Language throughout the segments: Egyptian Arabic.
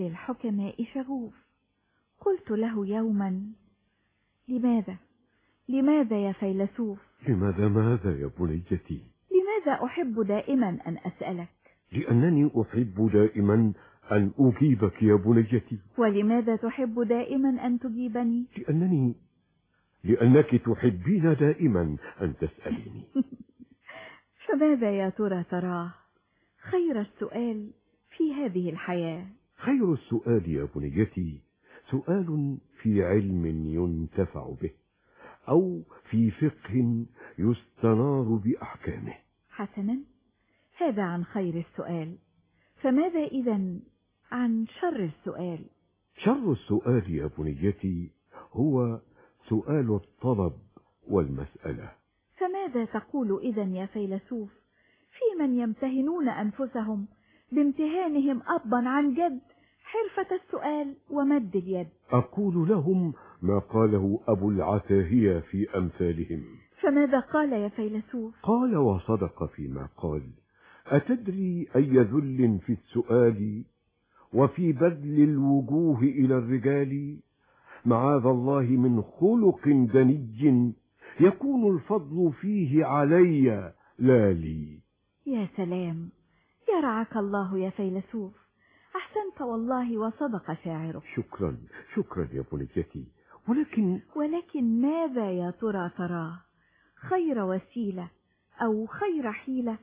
الحكماء شغوف قلت له يوما لماذا لماذا يا فيلسوف لماذا ماذا يا بنيتي لماذا أحب دائما أن أسألك لأنني أحب دائما أن أجيبك يا بنيتي ولماذا تحب دائما أن تجيبني لأنني لأنك تحبين دائما أن تسأليني فماذا يا ترى تراه خير السؤال في هذه الحياة خير السؤال يا بنيتي سؤال في علم ينتفع به أو في فقه يستنار بأحكامه حسنا هذا عن خير السؤال فماذا إذا عن شر السؤال شر السؤال يا بنيتي هو سؤال الطلب والمسألة فماذا تقول إذا يا فيلسوف في من يمتهنون أنفسهم بامتهانهم أبا عن جد حرفة السؤال ومد اليد أقول لهم ما قاله أبو العتاهية في أمثالهم فماذا قال يا فيلسوف قال وصدق فيما قال أتدري أي ذل في السؤال وفي بذل الوجوه إلى الرجال معاذ الله من خلق دني يكون الفضل فيه علي لا لي يا سلام يرعاك الله يا فيلسوف أحسنت والله وصدق شاعرك شكرا شكرا يا بنيتي ولكن ولكن ماذا يا ترى تراه خير وسيلة أو خير حيلة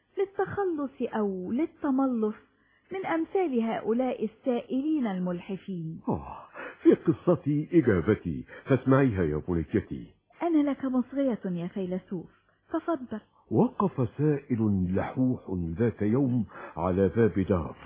للتخلص أو للتملص من أمثال هؤلاء السائلين الملحفين آه في قصتي إجابتي فاسمعيها يا بنيتي أنا لك مصغية يا فيلسوف تفضل وقف سائل لحوح ذات يوم على باب دار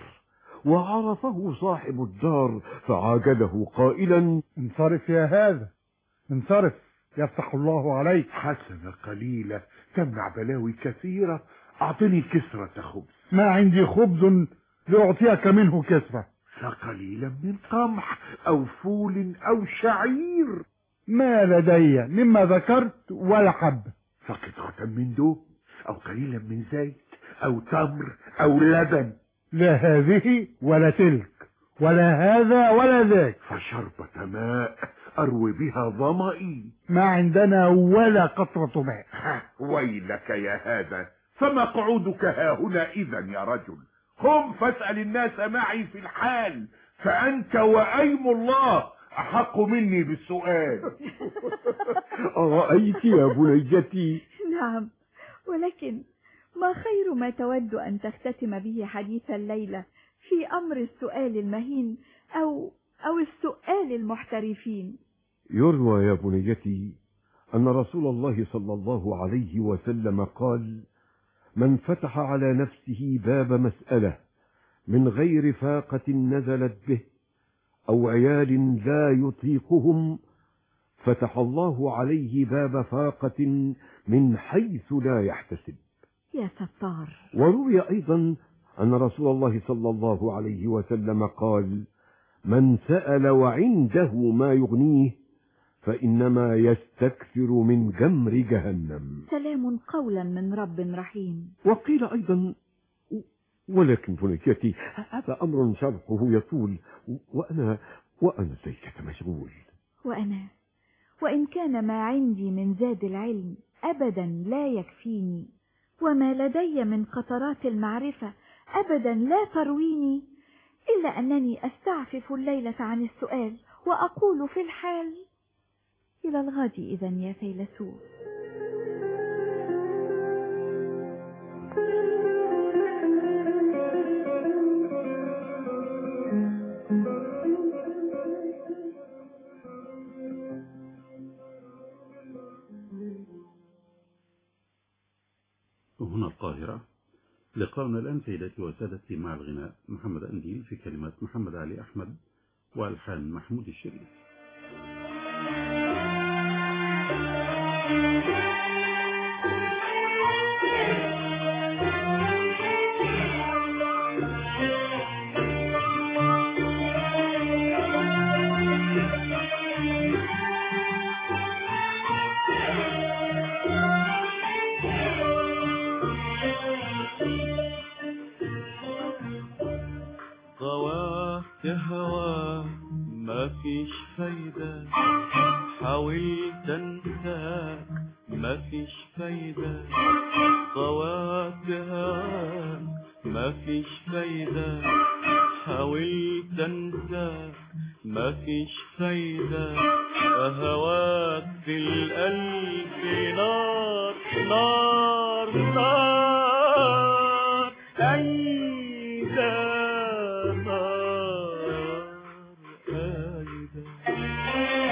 وعرفه صاحب الدار فعاجله قائلا انصرف يا هذا انصرف يفتح الله عليك حسنة قليلة تمنع بلاوي كثيرة أعطني كسرة خبز ما عندي خبز لأعطيك منه كسرة فقليلا من قمح أو فول أو شعير ما لدي مما ذكرت ولا حب فقطعة من دوب أو قليلا من زيت أو تمر أو لبن لا هذه ولا تلك ولا هذا ولا ذاك فشربة ماء أروي بها ظمئي ما عندنا ولا قطرة ماء ها، ويلك يا هذا فما قعودك ها هنا إذا يا رجل قم فاسأل الناس معي في الحال فأنت وأيم الله أحق مني بالسؤال أرأيت يا بنيتي نعم ولكن ما خير ما تود أن تختتم به حديث الليلة في أمر السؤال المهين أو أو السؤال المحترفين يروى يا بنيتي أن رسول الله صلى الله عليه وسلم قال من فتح على نفسه باب مسألة من غير فاقة نزلت به أو عيال لا يطيقهم فتح الله عليه باب فاقة من حيث لا يحتسب يا ستار وروي أيضا أن رسول الله صلى الله عليه وسلم قال من سأل وعنده ما يغنيه فإنما يستكثر من جمر جهنم سلام قولا من رب رحيم وقيل أيضا ولكن بنيتي هذا أمر شرحه يطول وأنا وأنا زيك مشغول وأنا وإن كان ما عندي من زاد العلم أبدا لا يكفيني وما لدي من قطرات المعرفة أبدا لا ترويني إلا أنني أستعفف الليلة عن السؤال وأقول في الحال إلى الغد إذا يا فيلسوف هنا القاهرة لقاؤنا الآن سيداتي وسادتي مع الغناء محمد أنديل في كلمات محمد علي أحمد وألحان محمود الشريف طواه يا هوا مفيش فايدة حاولت انساك مفيش فايدة طوعت هواك مفيش فايدة حاولت انساك مفيش فايدة هواك في القلب نار نار نار أيدا نار أيدا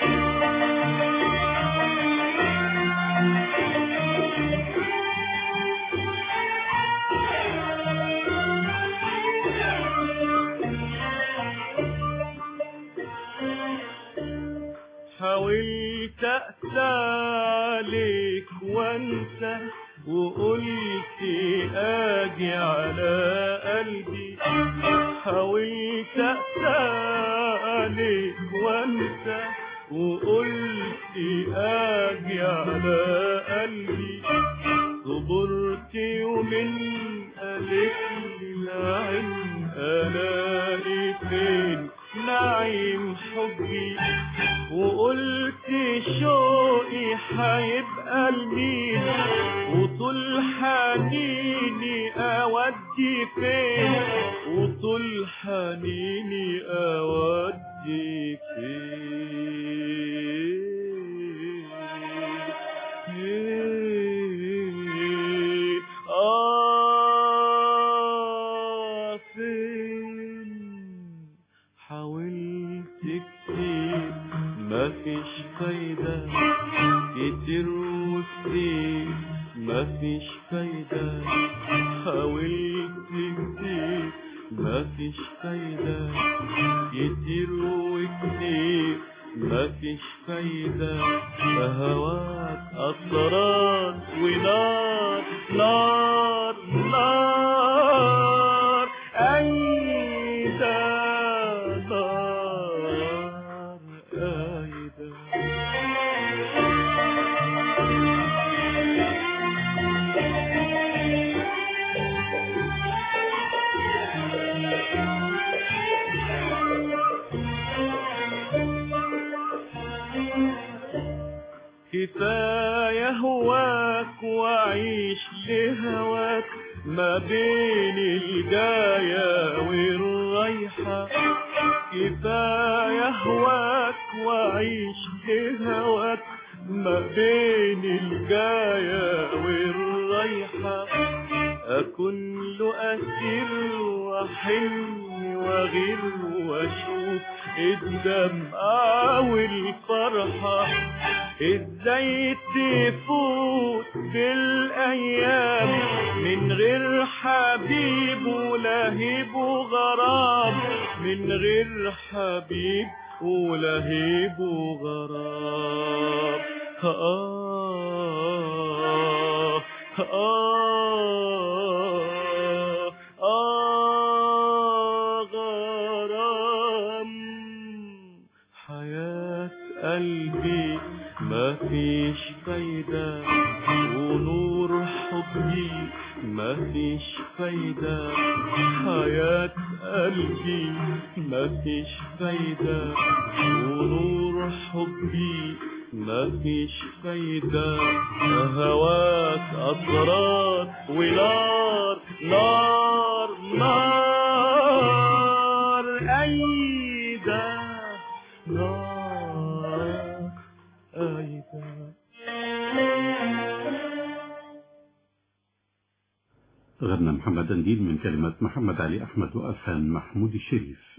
حاولت أقسى عليك وانسى وقلت اجي على قلبي حاولت أقسى عليك وانسى وقلت اجي على قلبي صبرت يومين قالت لي العين الاقي فين نعيم حبي وقلت شوقي هيبقى لمين وطول حنيني اودي فين وطول حنيني اودي فين فين آه فين حاولت كتير مفيش فايدة كتير وكتير مفيش فايدة حاولت كتير مفيش فايدة كتير وكتير مفيش فايدة هواك أسرار ونار نار نار أيدا نار أيدا كفاية هواك وعيش لهواك ما بين الجاية والرايحة كفاية هواك وعيش لهواك ما بين الجاية والرايحة أكون له أسير وأحن وأغير وأشوف الدمعة والفرحة ازاي تفوت بالايام من غير حبيب ولهيب وغرام من غير حبيب ولهيب وغرام آه آه آه غرام حياة قلبي ما فيش فايدة ونور حبي ما فيش فايدة حياة قلبي ما فيش فايدة ونور حبي ما فيش فايدة هواك أسرار ونار نار نار أيدا نار أيدا غنى محمد أنديل من كلمات محمد علي أحمد وألحان محمود الشريف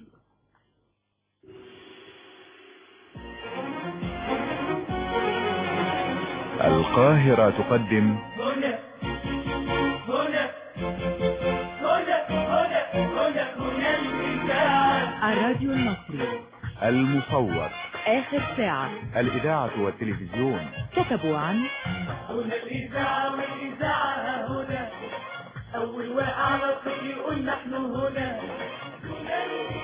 القاهرة تقدم هنا هنا هنا هنا هنا هنا الإذاعة الراديو المصري المصور آخر ساعة الإذاعة والتلفزيون كتبوا عن هنا الإذاعة والإذاعة هنا أول واقع على طول يقول نحن هنا هنا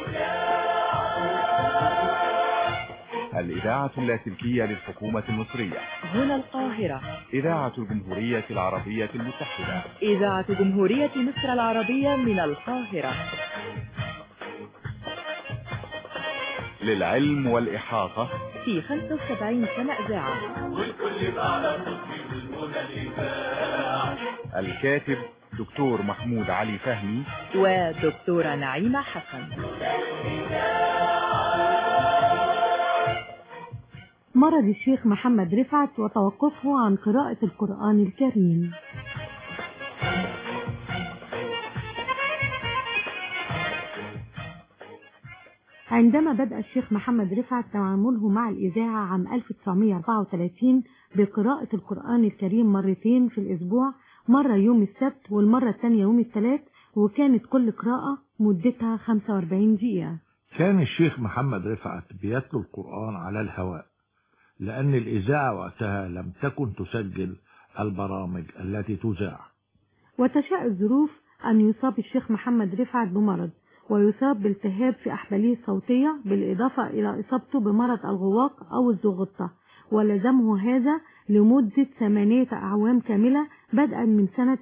الإذاعة اللاسلكية للحكومة المصرية هنا القاهرة إذاعة الجمهورية العربية المتحدة إذاعة جمهورية مصر العربية من القاهرة للعلم والإحاطة في 75 سنة إذاعة والكل على صوتي والمنى الإذاعة الكاتب دكتور محمود علي فهمي ودكتورة نعيمة حسن مرض الشيخ محمد رفعت وتوقفه عن قراءة القرآن الكريم عندما بدأ الشيخ محمد رفعت تعامله مع الإذاعة عام 1934 بقراءة القرآن الكريم مرتين في الأسبوع مرة يوم السبت والمرة الثانية يوم الثلاث وكانت كل قراءة مدتها 45 دقيقة كان الشيخ محمد رفعت بيتلو القرآن على الهواء لأن الإذاعة وقتها لم تكن تسجل البرامج التي تذاع وتشاء الظروف أن يصاب الشيخ محمد رفعت بمرض ويصاب بالتهاب في أحباليه الصوتية بالإضافة إلى إصابته بمرض الغواق أو الزغطة ولزمه هذا لمدة ثمانية أعوام كاملة بدءا من سنة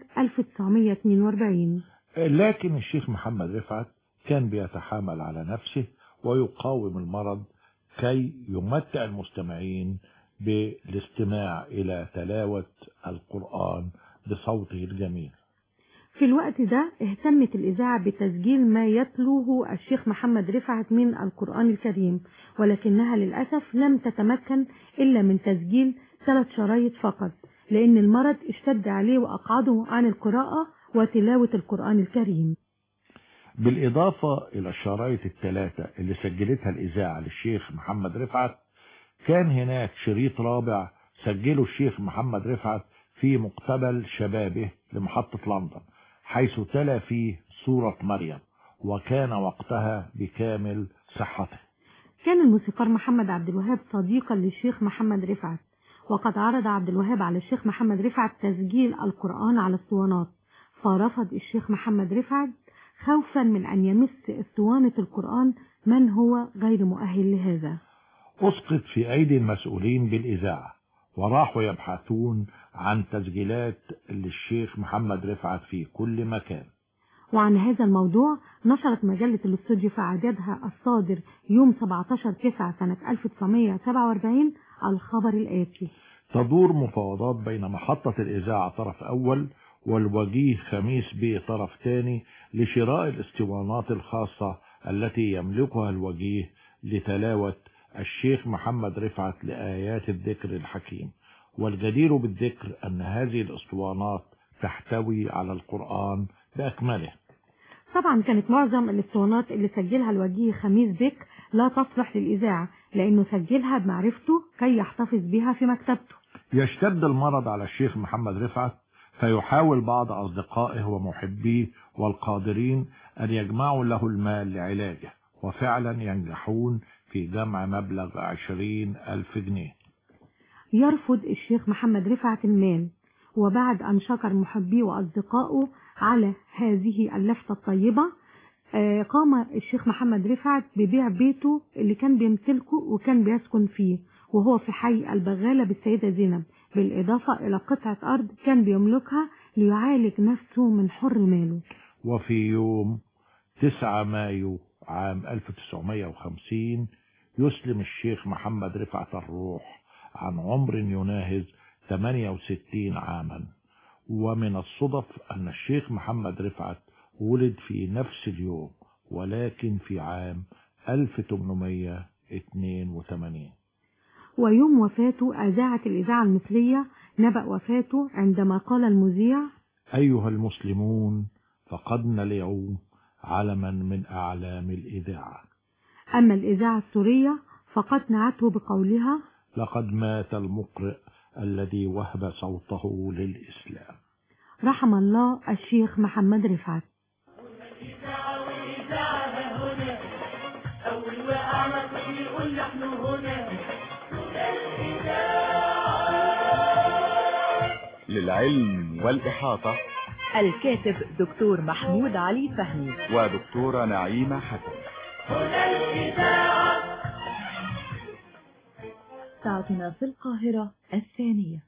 1942 لكن الشيخ محمد رفعت كان بيتحامل على نفسه ويقاوم المرض كي يمتع المستمعين بالاستماع إلى تلاوة القرآن بصوته الجميل في الوقت ده اهتمت الإذاعة بتسجيل ما يتلوه الشيخ محمد رفعت من القرآن الكريم ولكنها للأسف لم تتمكن إلا من تسجيل ثلاث شرايط فقط لأن المرض اشتد عليه وأقعده عن القراءة وتلاوة القرآن الكريم بالإضافة إلى الشرايط الثلاثة اللي سجلتها الإذاعة للشيخ محمد رفعت كان هناك شريط رابع سجله الشيخ محمد رفعت في مقتبل شبابه لمحطة لندن حيث تلا فيه سورة مريم وكان وقتها بكامل صحته كان الموسيقار محمد عبد الوهاب صديقا للشيخ محمد رفعت وقد عرض عبد الوهاب على الشيخ محمد رفعت تسجيل القرآن على الاسطوانات فرفض الشيخ محمد رفعت خوفا من أن يمس اسطوانة القرآن من هو غير مؤهل لهذا أسقط في أيدي المسؤولين بالإذاعة وراحوا يبحثون عن تسجيلات للشيخ محمد رفعت في كل مكان وعن هذا الموضوع نشرت مجلة الاستوديو في عددها الصادر يوم 17 9 سنة 1947 الخبر الآتي تدور مفاوضات بين محطة الإذاعة طرف أول والوجيه خميس بيه طرف ثاني لشراء الاسطوانات الخاصة التي يملكها الوجيه لتلاوة الشيخ محمد رفعت لآيات الذكر الحكيم والجدير بالذكر أن هذه الاسطوانات تحتوي على القرآن بأكمله طبعا كانت معظم الاسطوانات اللي سجلها الوجيه خميس بك لا تصلح للإذاعة لأنه سجلها بمعرفته كي يحتفظ بها في مكتبته يشتد المرض على الشيخ محمد رفعت فيحاول بعض أصدقائه ومحبيه والقادرين أن يجمعوا له المال لعلاجه وفعلا ينجحون في جمع مبلغ عشرين ألف جنيه يرفض الشيخ محمد رفعت المال وبعد أن شكر محبيه وأصدقائه على هذه اللفتة الطيبة آه، قام الشيخ محمد رفعت ببيع بيته اللي كان بيمتلكه وكان بيسكن فيه وهو في حي البغالة بالسيدة زينب بالإضافة إلى قطعة أرض كان بيملكها ليعالج نفسه من حر ماله وفي يوم 9 مايو عام 1950 يسلم الشيخ محمد رفعت الروح عن عمر يناهز 68 عاما ومن الصدف أن الشيخ محمد رفعت ولد في نفس اليوم ولكن في عام 1882 ويوم وفاته أذاعت الإذاعة المصرية نبأ وفاته عندما قال المذيع أيها المسلمون فقدنا اليوم علما من أعلام الإذاعة أما الإذاعة السورية فقد نعته بقولها لقد مات المقرئ الذي وهب صوته للإسلام رحم الله الشيخ محمد رفعت إذاعة وإذاعة هنا أول وقعنا طفل يقول نحن هنا للعلم والإحاطة الكاتب دكتور محمود علي فهمي ودكتورة نعيمة حسن هنا الإذاعة ساعتنا في القاهرة الثانية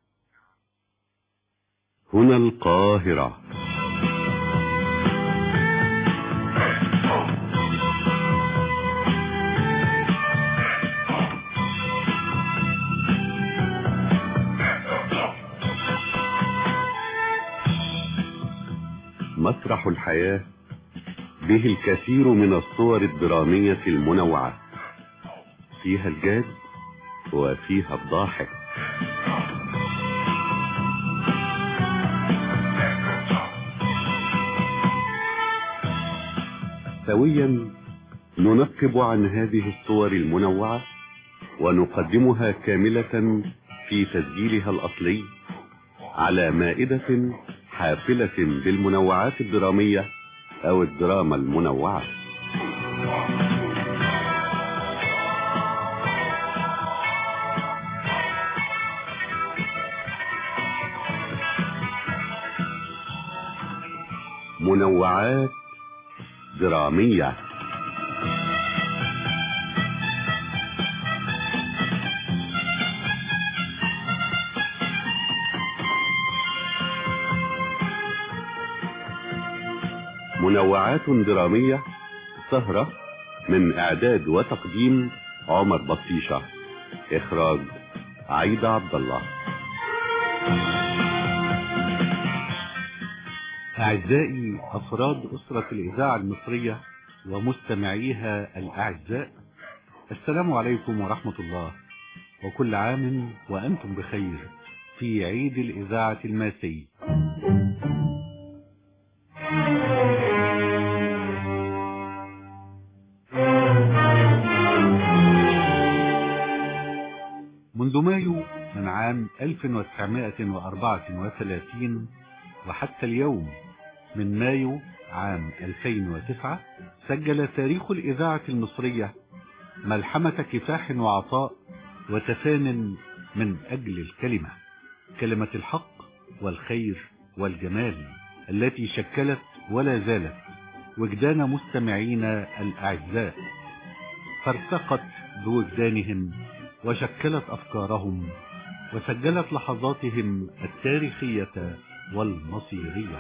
هنا القاهرة مسرح الحياة به الكثير من الصور الدرامية المنوعة فيها الجاد وفيها الضاحك سويا ننقب عن هذه الصور المنوعة ونقدمها كاملة في تسجيلها الأصلي على مائدة حافلة بالمنوعات الدرامية أو الدراما المنوعة منوعات درامية منوعات درامية سهرة من إعداد وتقديم عمر بطيشة إخراج عيدة عبد الله أعزائي أفراد أسرة الإذاعة المصرية ومستمعيها الأعزاء السلام عليكم ورحمة الله وكل عام وأنتم بخير في عيد الإذاعة الماسي منذ مايو من عام 1934 وحتى اليوم من مايو عام 2009 سجل تاريخ الإذاعة المصرية ملحمة كفاح وعطاء وتفان من أجل الكلمة كلمة الحق والخير والجمال التي شكلت ولا زالت وجدان مستمعينا الأعزاء فارتقت بوجدانهم وشكلت أفكارهم وسجلت لحظاتهم التاريخية والمصيرية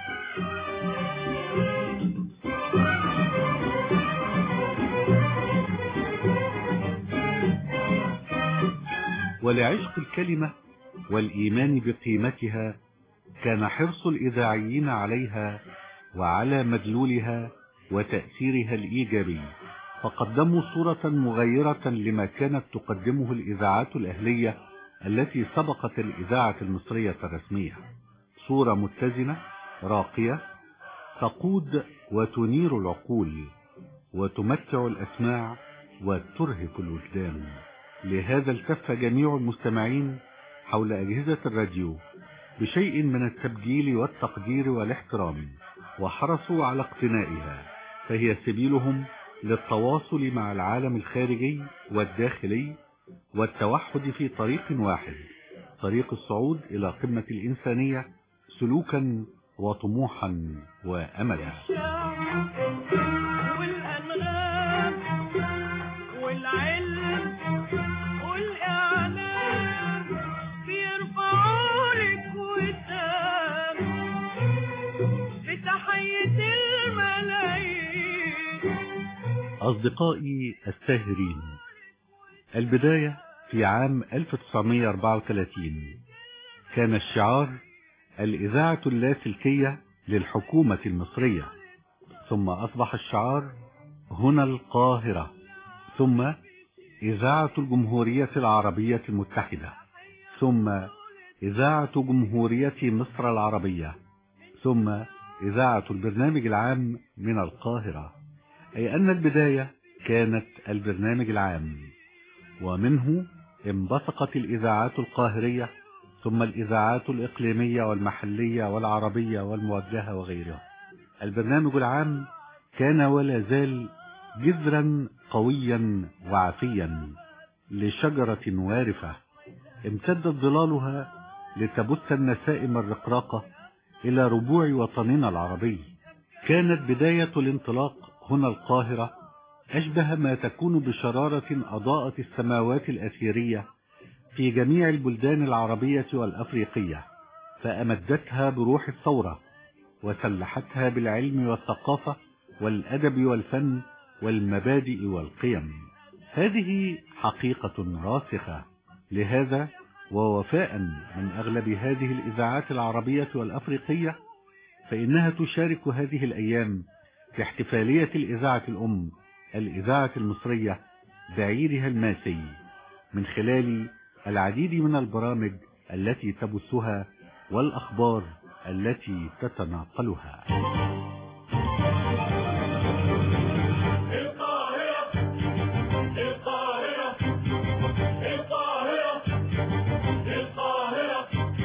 ولعشق الكلمة والإيمان بقيمتها كان حرص الإذاعيين عليها وعلى مدلولها وتأثيرها الإيجابي فقدموا صورة مغيرة لما كانت تقدمه الإذاعات الأهلية التي سبقت الإذاعة المصرية الرسمية صورة متزنة راقية تقود وتنير العقول وتمتع الأسماع وترهف الوجدان لهذا التف جميع المستمعين حول أجهزة الراديو بشيء من التبجيل والتقدير والاحترام وحرصوا على اقتنائها فهي سبيلهم للتواصل مع العالم الخارجي والداخلي والتوحد في طريق واحد طريق الصعود إلى قمة الإنسانية سلوكا وطموحا وأملا والأنغام والعلم والإعلام بيرفعوا لك وسام بتحية الملايين أصدقائي الساهرين البداية في عام 1934 كان الشعار الإذاعة اللاسلكية للحكومة المصرية ثم أصبح الشعار هنا القاهرة ثم إذاعة الجمهورية العربية المتحدة ثم إذاعة جمهورية مصر العربية ثم إذاعة البرنامج العام من القاهرة أي أن البداية كانت البرنامج العام ومنه انبثقت الإذاعات القاهرية ثم الإذاعات الإقليمية والمحلية والعربية والموجهة وغيرها البرنامج العام كان ولا زال جذرا قويا وعافيا لشجرة وارفة امتدت ظلالها لتبث النسائم الرقراقة إلى ربوع وطننا العربي كانت بداية الانطلاق هنا القاهرة أشبه ما تكون بشرارة أضاءت السماوات الأثيرية في جميع البلدان العربية والأفريقية فأمدتها بروح الثورة وسلحتها بالعلم والثقافة والأدب والفن والمبادئ والقيم هذه حقيقة راسخة لهذا ووفاء من أغلب هذه الإذاعات العربية والأفريقية فإنها تشارك هذه الأيام في احتفالية الإذاعة الأم الإذاعة المصرية بعيدها الماسي من خلال العديد من البرامج التي تبثها والأخبار التي تتناقلها القاهرة القاهرة القاهرة القاهرة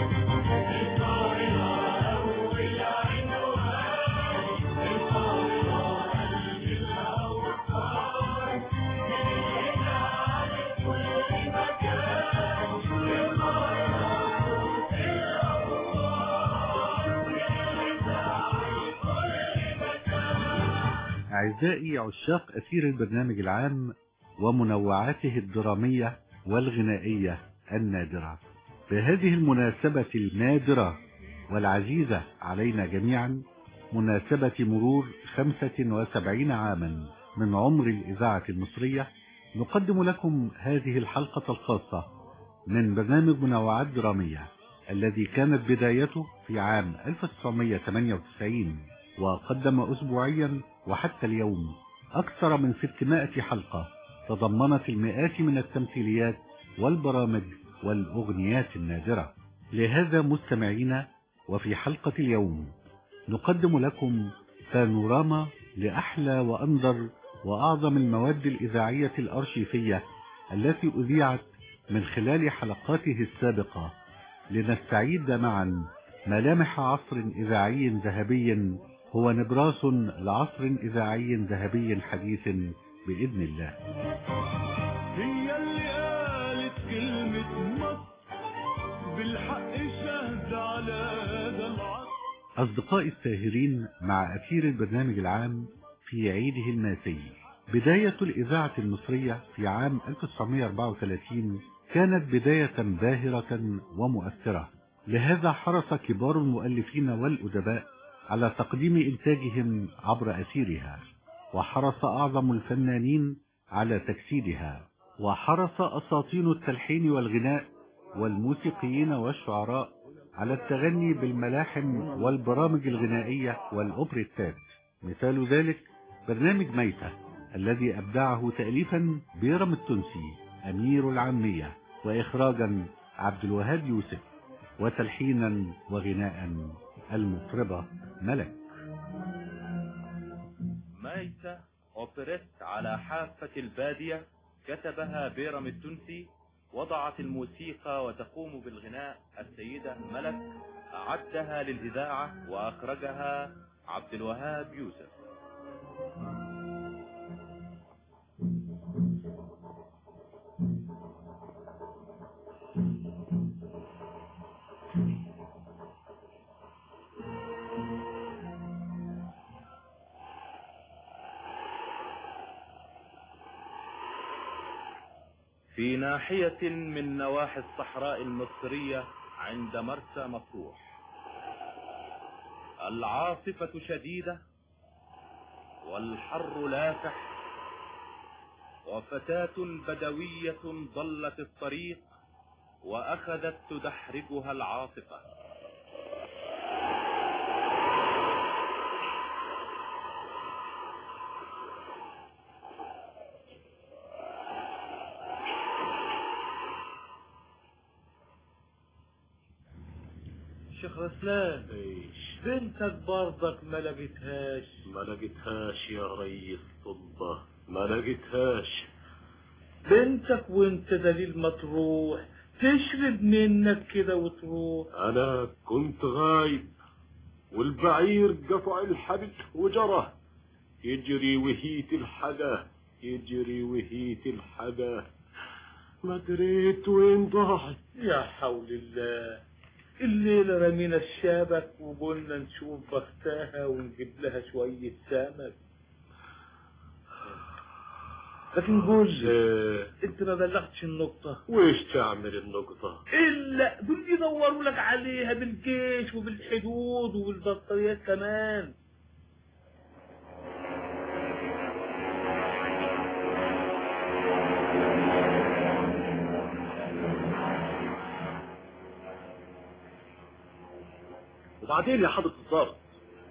القاهرة أول عنوان القاهرة قلبها وقار من هنا على كل مكان القاهرة صوت الأخبار والإذاعة كل مكان أعزائي عشاق أثير البرنامج العام ومنوعاته الدرامية والغنائية النادرة بهذه المناسبة النادرة والعزيزة علينا جميعا مناسبة مرور 75 عاما من عمر الإذاعة المصرية نقدم لكم هذه الحلقة الخاصة من برنامج منوعات درامية الذي كانت بدايته في عام 1998 وقدم أسبوعيا وحتى اليوم أكثر من 600 حلقة تضمنت المئات من التمثيليات والبرامج والأغنيات النادرة لهذا مستمعينا وفي حلقة اليوم نقدم لكم بانوراما لأحلى وأنظر وأعظم المواد الإذاعية الأرشيفية التي أذيعت من خلال حلقاته السابقة لنستعيد معا ملامح عصر إذاعي ذهبي هو نبراس لعصر إذاعي ذهبي حديث بإذن الله هي اللي قالت كلمة مصر بالحق شهد على هذا العصر أصدقائي الساهرين مع أثير البرنامج العام في عيده الماسي بداية الإذاعة المصرية في عام 1934 كانت بداية باهرة ومؤثرة لهذا حرص كبار المؤلفين والأدباء على تقديم إنتاجهم عبر أثيرها وحرص أعظم الفنانين على تجسيدها وحرص أساطين التلحين والغناء والموسيقيين والشعراء على التغني بالملاحم والبرامج الغنائية والأوبريتات مثال ذلك برنامج ميتة الذي أبدعه تأليفا بيرم التونسي أمير العامية وإخراجا عبد الوهاب يوسف وتلحينا وغناء المطربة ملك ميتة أوبريت على حافة البادية كتبها بيرم التونسي وضعت الموسيقى وتقوم بالغناء السيدة ملك أعدها للإذاعة وأخرجها عبد الوهاب يوسف في ناحية من نواحي الصحراء المصرية عند مرسى مطروح العاصفة شديدة والحر لافح وفتاة بدوية ضلت الطريق وأخذت تدحرجها العاصفة شيخ رسلان ايش بنتك برضك ما لقيتهاش ما لقيتهاش يا ريس طلبة ما لقيتهاش بنتك وانت دليل ما تروح تشرب منك كده وتروح أنا كنت غايب والبعير قطع الحبل وجرى يجري وهيت الحدا يجري وهيت الحدا ما دريت وين ضاعت يا حول الله الليلة رمينا الشبك وقلنا نشوف بختها ونجيب لها شوية سمك لكن قول لي انت ما بلغتش النقطة ويش تعمل النقطة الا دول يدوروا لك عليها بالجيش وبالحدود وبالبطاريات كمان وبعدين يا حضرة الضابط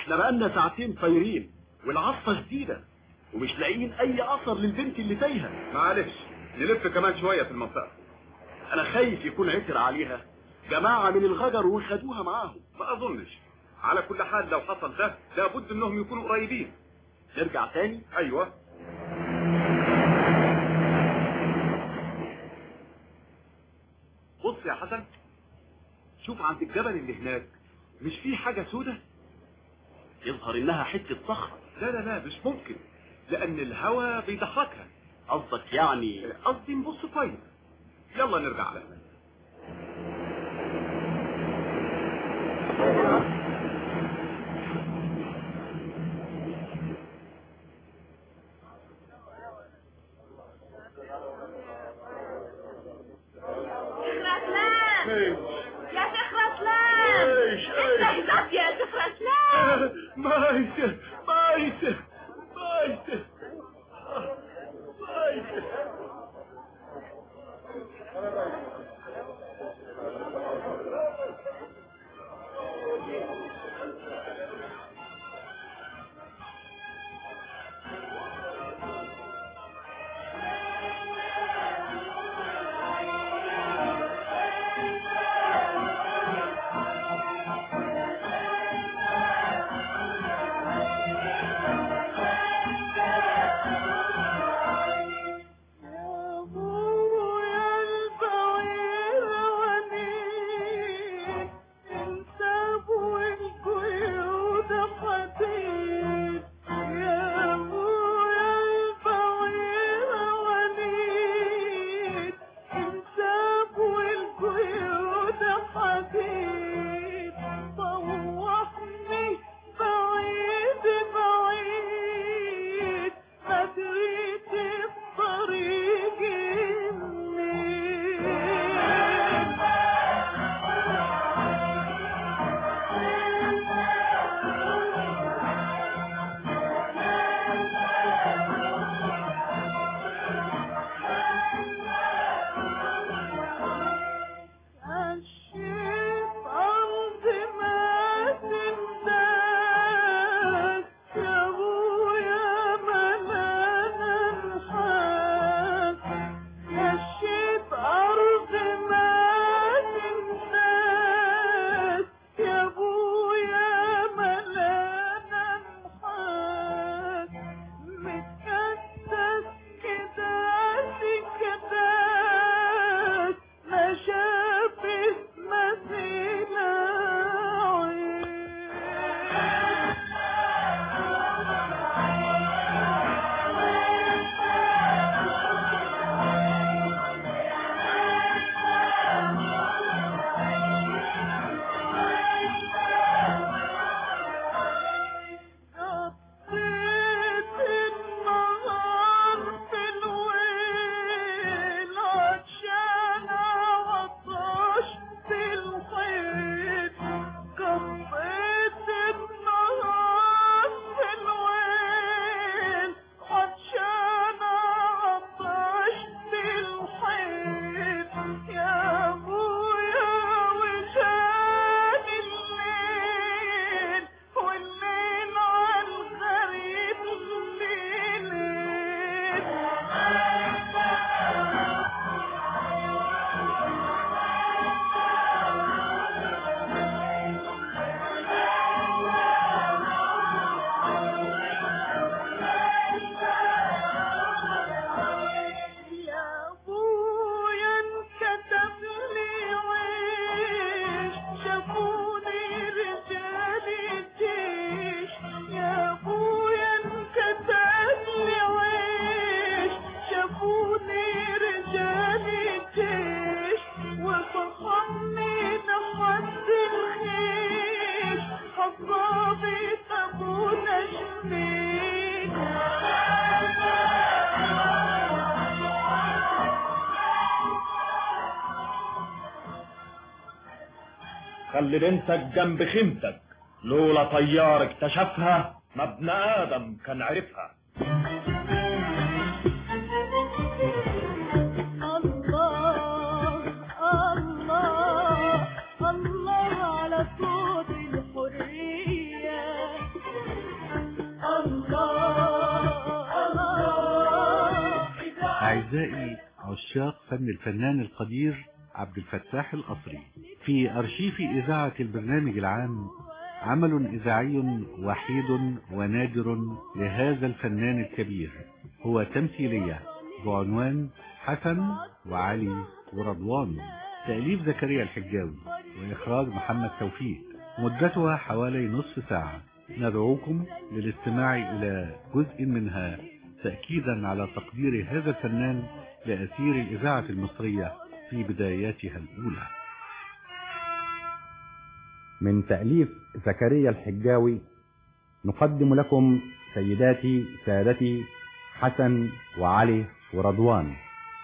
احنا بقالنا ساعتين طايرين والعاصفة شديدة ومش لاقيين اي اثر للبنت اللي تايهة معلش نلف كمان شوية في المنطقة انا خايف يكون عثر عليها جماعة من الغجر وخدوها معاهم ما اظنش على كل حال لو حصل ده لابد انهم يكونوا قريبين نرجع تاني ايوه بص يا حسن شوف عند الجبل اللي هناك مش في حاجة سودة يظهر انها حتة صخرة لا لا لا مش ممكن لان الهوا بيضحكها قصدك يعني قصدي نبص كويس يلا نرجع لها يا شيخ رسلان ايش ايش اهدف يا شيخ رسلان مايته مايته مايته مايته خلي بنتك جنب خيمتك لولا طيار اكتشفها ما ابن ادم كان عرفها الله الله الله على صوت الحرية أعزائي عشاق فن الفنان القدير عبد الفتاح القصري في أرشيف إذاعة البرنامج العام عمل إذاعي وحيد ونادر لهذا الفنان الكبير هو تمثيلية بعنوان حسن وعلي ورضوان تأليف زكريا الحجاوي وإخراج محمد توفيق مدتها حوالي نصف ساعة ندعوكم للاستماع إلى جزء منها تأكيدا على تقدير هذا الفنان لأسير الإذاعة المصرية في بداياتها الأولى من تأليف زكريا الحجاوي نقدم لكم سيداتي سادتي حسن وعلي ورضوان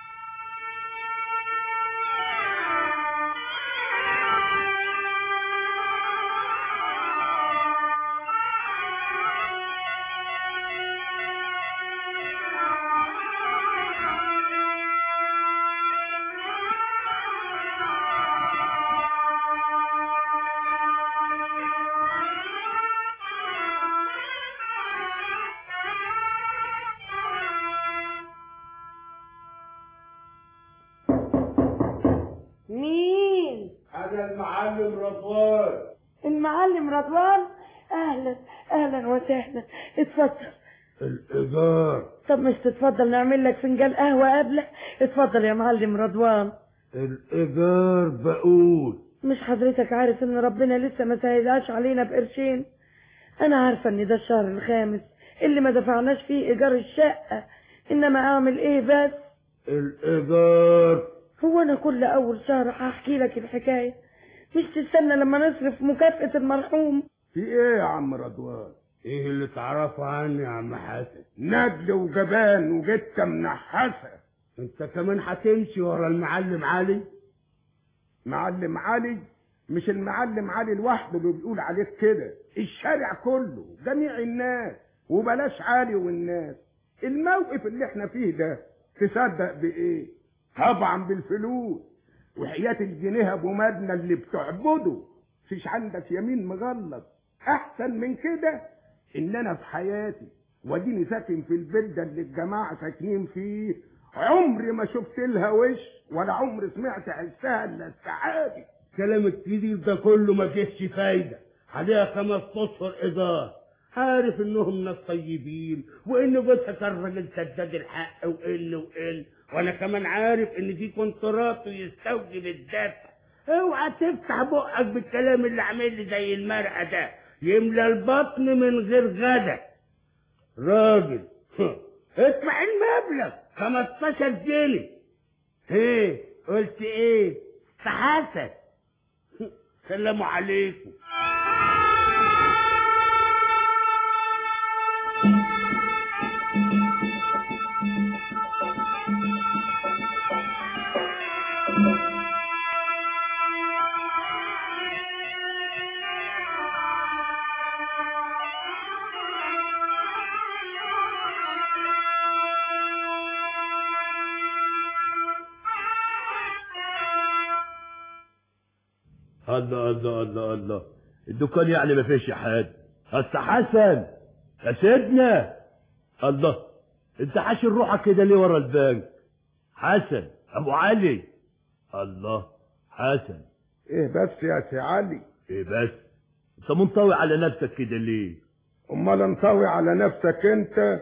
مين انا المعلم رضوان المعلم رضوان اهلا اهلا وسهلا اتفضل الايجار طب مش تتفضل نعمل لك فنجان قهوه قبله اتفضل يا معلم رضوان الايجار بقول مش حضرتك عارف ان ربنا لسه ما سهلهاش علينا بقرشين انا عارفه ان ده الشهر الخامس اللي ما دفعناش فيه ايجار الشقه انما اعمل ايه بس الايجار هو انا كل اول شهر هحكي لك الحكايه مش تستنى لما نصرف مكافأة المرحوم في ايه يا عم رضوان ايه اللي تعرفه عني يا عم حسن ندل وجبان وجتة منحسة انت كمان هتمشي ورا المعلم علي معلم علي مش المعلم علي لوحده اللي بيقول عليك كده الشارع كله جميع الناس وبلاش علي والناس الموقف اللي احنا فيه ده تصدق بايه طبعا بالفلوس وحياة الجنيه ابو مدنى اللي بتعبده فيش عندك يمين مغلط احسن من كده ان انا في حياتي واديني ساكن في البلدة اللي الجماعة ساكنين فيه عمري ما شفت لها وش ولا عمري سمعت حسها الا السعادة كلام الكتير ده كله ما جيش فايدة عليها خمس اشهر ايجار عارف انهم ناس طيبين وان جوزها كان راجل سداد الحق وقل وقل وانا كمان عارف ان في كونترات يستوجب الدفع اوعى تفتح بقك بالكلام اللي عامل لي زي المرقه ده يملى البطن من غير غدا راجل ادفع المبلغ 15 جنيه ايه قلت ايه فحسن سلام عليكم الله الله الله الله الدكان يعني ما فيش حد بس حسن يا سيدنا الله انت حاشر روحك كده ليه ورا البنك حسن ابو علي الله حسن ايه بس يا سي علي ايه بس انت منطوي على نفسك كده ليه امال انطوي على نفسك انت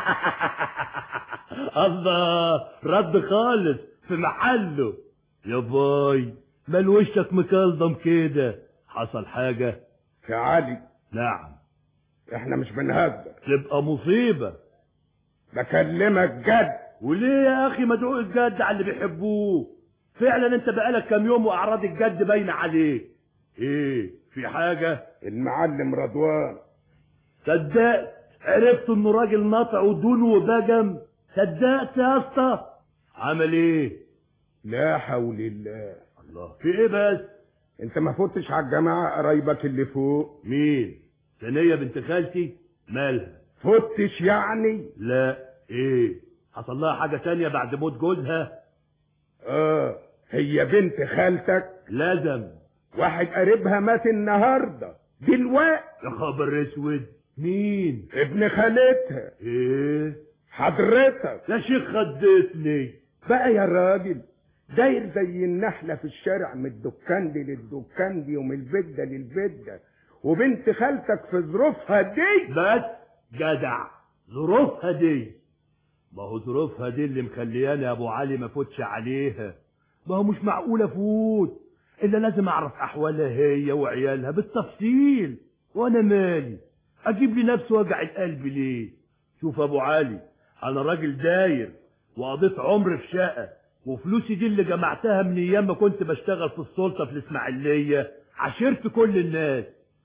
الله رد خالص في محله يا باي مال وشك مكلضم كده حصل حاجة يا علي نعم احنا مش بنهزر تبقى مصيبة بكلمك جد وليه يا اخي مدعو الجد على اللي بيحبوه فعلا انت بقالك كام يوم واعراض الجد باينه عليك ايه في حاجة المعلم رضوان صدقت عرفت انه راجل ناطع ودون وبجم صدقت يا اسطى عمل ايه لا حول الله الله في ايه بس انت ما فوتش على الجماعة قرايبك اللي فوق مين ثانية بنت خالتي مالها فوتش يعني لا ايه حصل لها حاجة تانية بعد موت جوزها اه هي بنت خالتك لازم واحد قريبها مات النهاردة دلوقتي يا خبر اسود مين ابن خالتها ايه حضرتك يا شيخ خدتني بقى يا راجل داير زي النحلة في الشارع من الدكان دي للدكان دي ومن البيت ده للبيت ده وبنت خالتك في ظروفها دي بس جدع ظروفها دي ما هو ظروفها دي اللي مخلياني يا ابو علي ما فوتش عليها ما هو مش معقول افوت الا لازم اعرف احوالها هي وعيالها بالتفصيل وانا مالي اجيب لي نفسي وجع القلب ليه شوف يا ابو علي انا راجل داير وقضيت عمر في شقه وفلوسي دي اللي جمعتها من ايام ما كنت بشتغل في السلطه في الاسماعيليه عشرت كل الناس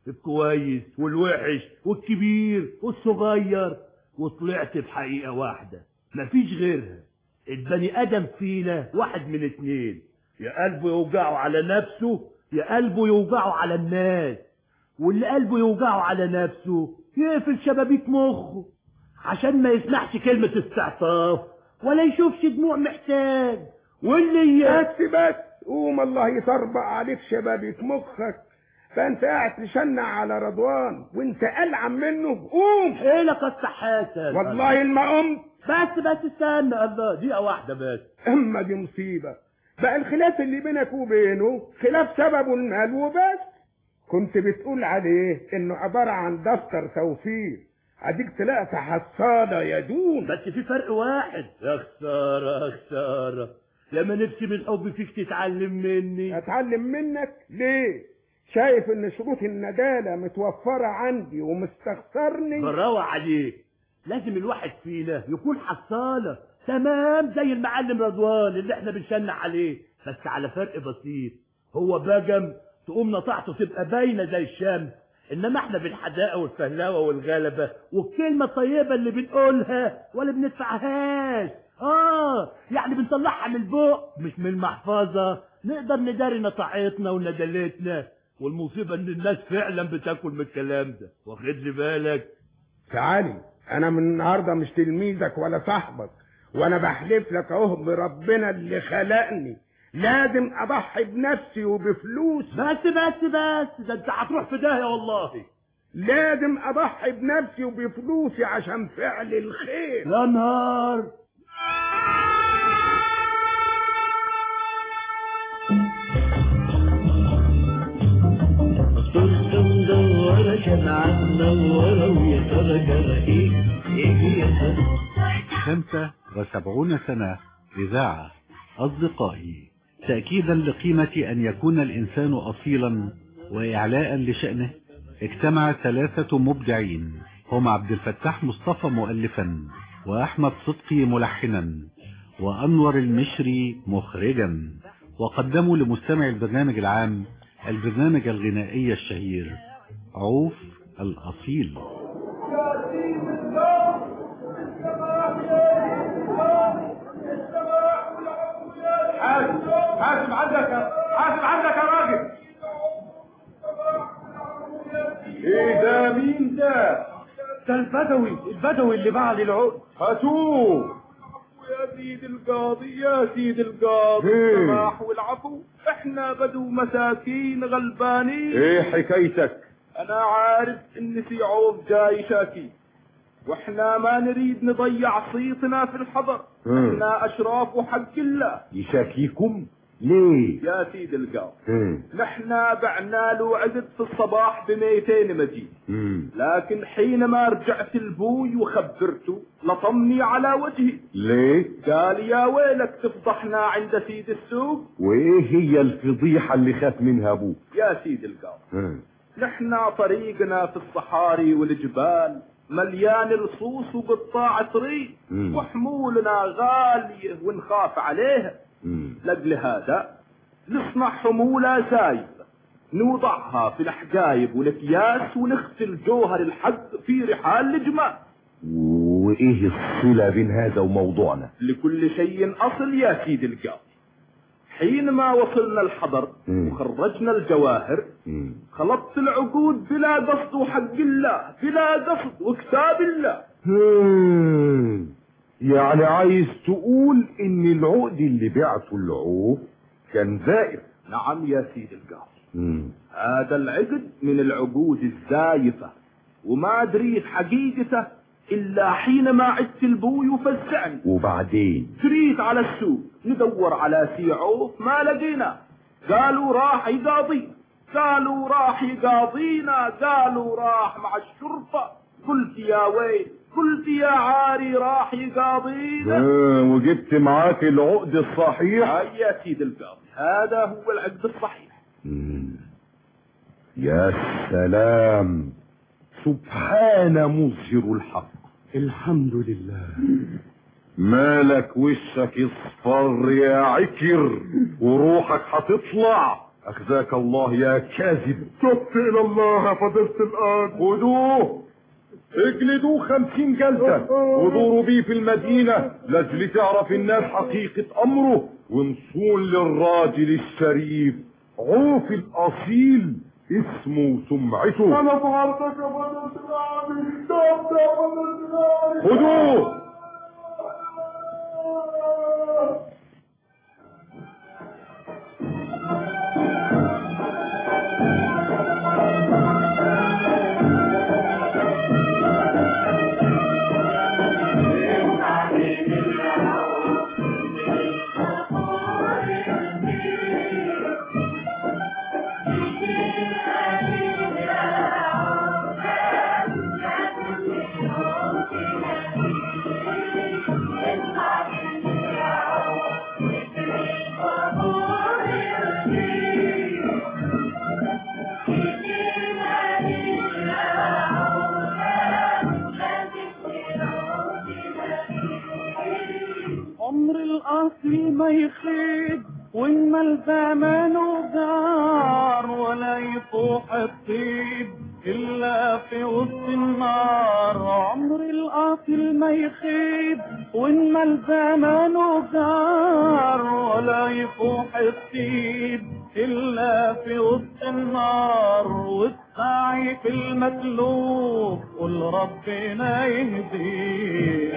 الكويس والوحش والكبير والصغير وطلعت بحقيقه واحده مفيش غيرها البني ادم فينا واحد من اتنين يا قلبه يوجعه على نفسه يا قلبه يوجعه على الناس واللي قلبه يوجعه على نفسه يقفل شبابيك مخه عشان ما يسمعش كلمة استعطاف ولا يشوفش دموع محتاج واللي بس بس قوم الله يطربق عليك شبابيك مخك فانت قاعد تشنع على رضوان وانت ألعن منه قوم حيلك الصحاسة والله ما قمت بس بس استنى الله دقيقة واحدة بس اما دي مصيبة بقى الخلاف اللي بينك وبينه خلاف سببه المال وبس كنت بتقول عليه انه عبارة عن دفتر توفير اديك طلعت حصالة يا دون بس في فرق واحد يا خسارة يا خسارة لما نفسي من حب فيك تتعلم مني اتعلم منك ليه شايف ان شروط الندالة متوفرة عندي ومستخسرني براوة عليك لازم الواحد فينا يكون حصالة تمام زي المعلم رضوان اللي احنا بنشنع عليه بس على فرق بسيط هو بجم تقوم نطعته تبقى باينة زي الشمس انما احنا بالحداقة والفهلاوة والغلبة والكلمة الطيبة اللي بنقولها ولا بندفعهاش اه يعني بنطلعها من البوق مش من المحفظة نقدر نداري نطاعتنا وندلتنا والمصيبة ان الناس فعلا بتاكل من الكلام ده واخد لي بالك تعالي انا من النهاردة مش تلميذك ولا صاحبك وانا بحلف لك اهو بربنا اللي خلقني لازم اضحي بنفسي وبفلوسي بس بس بس ده انت هتروح في داهية والله لازم اضحي بنفسي وبفلوسي عشان فعل الخير يا نهار الطرقة مدورة شمعة منورة ويا ترى جرى ايه ايه يا ترى خمسة وسبعون سنة إذاعة أصدقائي تأكيدا لقيمة أن يكون الإنسان أصيلا وإعلاء لشأنه اجتمع ثلاثة مبدعين هم عبد الفتاح مصطفى مؤلفا وأحمد صدقي ملحنا وأنور المشري مخرجا وقدموا لمستمع البرنامج العام البرنامج الغنائي الشهير عوف الأصيل حاسب حاسب عندك يا- حاسب عندك يا راجل ايه ده مين ده ده البدوي البدوي اللي باع لي العقد هاتوه يا سيد القاضي يا سيد القاضي إيه؟ السماح والعفو احنا بدو مساكين غلبانين ايه حكايتك انا عارف ان في عوف جاي شاكي واحنا ما نريد نضيع صيتنا في الحضر مم. احنا اشراف وحق الله يشاكيكم ليه يا سيد القاضي مم. نحن بعنا له عقد في الصباح ب 200 مدين مم. لكن حينما رجعت لبوي وخبرته لطمني على وجهي ليه قال يا ويلك تفضحنا عند سيد السوق وايه هي الفضيحة اللي خاف منها ابوك يا سيد القاضي مم. نحن طريقنا في الصحاري والجبال مليان لصوص وقطاع طريق مم. وحمولنا غالية ونخاف عليها مم. لأجل هذا نصنع حمولة زايدة نوضعها في الحجايب والأكياس ونخفي الجوهر الحق في رحال الجمال وايه الصلة بين هذا وموضوعنا لكل شيء أصل يا سيد القاضي حينما وصلنا الحضر مم. وخرجنا الجواهر مم. خلطت العقود بلا قصد وحق الله بلا قصد وكتاب الله مم. يعني عايز تقول ان العقد اللي بعته العوف كان زائف نعم يا سيد القاضي مم. هذا العقد من العقود الزايفة وما دريت حقيقته إلا حينما عدت البو يفزعني وبعدين جريت على السوق ندور على سيعوف ما لقينا قالوا راح يقاضينا قالوا راح يقاضينا قالوا راح مع الشرطة قلت يا ويل قلت يا عاري راح يقاضينا آه، وجبت معاك العقد الصحيح هاي يا سيد القاضي هذا هو العقد الصحيح مم. يا سلام سبحان مظهر الحق الحمد لله مالك وشك اصفر يا عكر وروحك هتطلع اخزاك الله يا كاذب تبت الى الله يا فضيلة الآن خدوه اجلدوه خمسين جلدة ودوروا بيه في المدينة لاجل تعرف الناس حقيقة امره ونصون للراجل الشريف عوف الاصيل اسمه وسمعته انا بغرتك يا فضيلة العالي تبت يا فضيلة العالي خدوه عمر الأصل ما يخيب والمال زمانه جار ولا يفوح الطيب إلا في وسط النار عمر الأصل ما يخيب والمال زمانه جار ولا يفوح الطيب إلا في وسط النار والسعي في المطلوب قل ربنا يهديه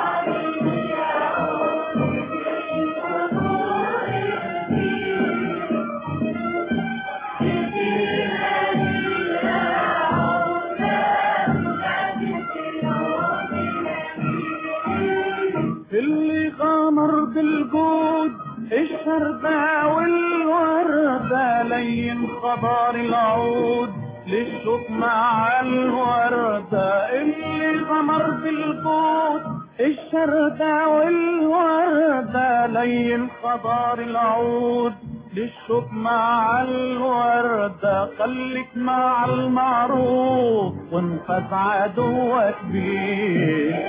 اللي غامر بالجود الشردة والوردة لين خبر العود للشوك مع الوردة اللي غمر بالجود الشردة والوردة لين خبر العود للشوك مع الوردة خليك مع المعروف وانفذ عدوك بيه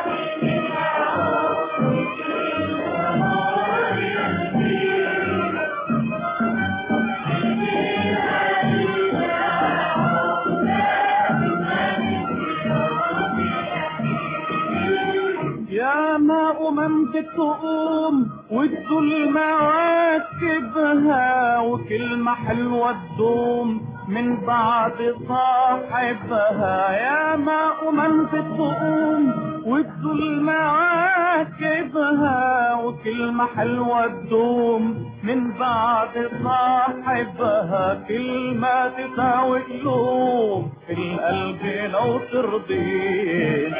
يا ما أمم تقوم والذل مواكبها وكلمة حلوة تدوم من بعد صاحبها يا ما أمم تقوم والذل مواكبها وكلمة حلوة تدوم من بعد صاحبها كلمة تساوي قلوب في القلب لو ترضيه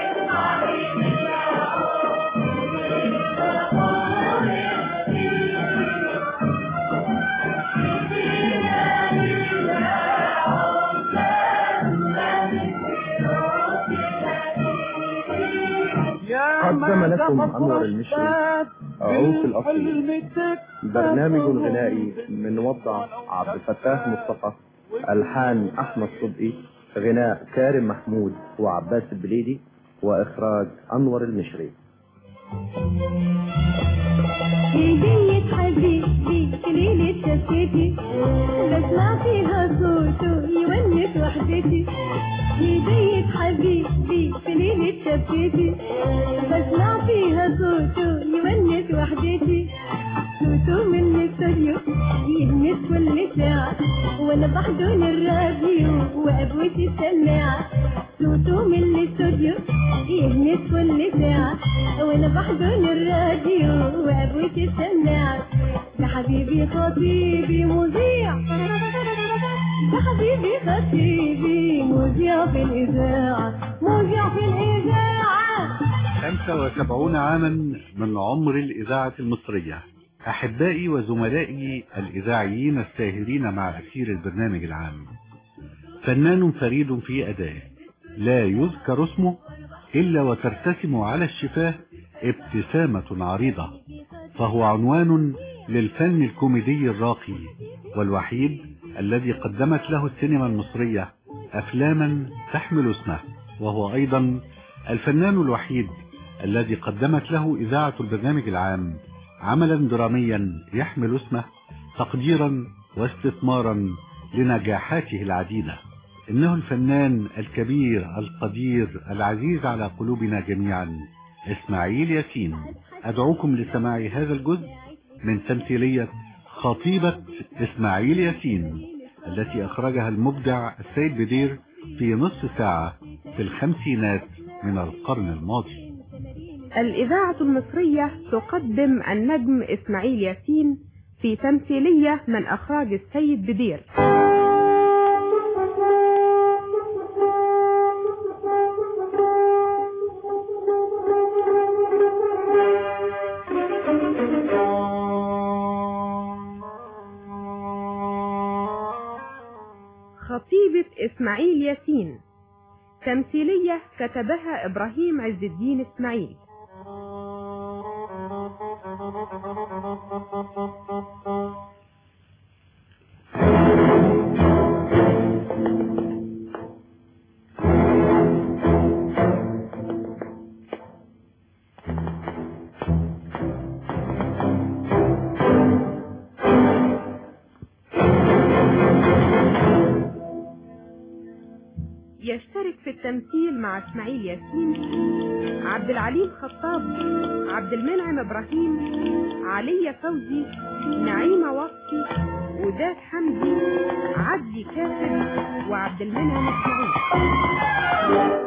قدم لكم أنور المشري عوف الأصيل برنامج غنائي من وضع عبد الفتاح مصطفى ألحان أحمد صدقي غناء كارم محمود وعباس البليدي وإخراج أنور المشري هدية حبيبي ليلة شفتي بسمع فيها صوته يونس وحدتي هدية حبيبي في ليلة شفتي بسمع فيها صوته يونس وحدتي صوته من الاستوديو يهمس كل ساعة وانا بحضن الراديو وابوس السماعة صوته من الاستوديو يهمس كل ساعة وانا بحضن الراديو وابوس السماعة ده حبيبي خطيبي مذيع ده حبيبي خطيبي مذيع في الإذاعة مذيع في الإذاعة 75 عاما من عمر الإذاعة المصرية أحبائي وزملائي الإذاعيين الساهرين مع أسير البرنامج العام فنان فريد في أدائه لا يذكر اسمه إلا وترتسم على الشفاه ابتسامة عريضة فهو عنوان للفن الكوميدي الراقي والوحيد الذي قدمت له السينما المصرية أفلاما تحمل اسمه وهو أيضا الفنان الوحيد الذي قدمت له إذاعة البرنامج العام عملا دراميا يحمل اسمه تقديرا واستثمارا لنجاحاته العديدة إنه الفنان الكبير القدير العزيز على قلوبنا جميعا إسماعيل ياسين أدعوكم لسماع هذا الجزء من تمثيلية خطيبة إسماعيل ياسين التي أخرجها المبدع السيد بدير في نصف ساعة في الخمسينات من القرن الماضي الإذاعة المصرية تقدم النجم إسماعيل ياسين في تمثيلية من أخراج السيد بدير خطيبة إسماعيل ياسين تمثيلية كتبها إبراهيم عز الدين إسماعيل يشترك في التمثيل مع اسماعيل ياسين عبد العليم خطاب عبد المنعم ابراهيم علي فوزي نعيمه وصفي وذات حمدي عدلي كافر وعبد المنعم اسماعيل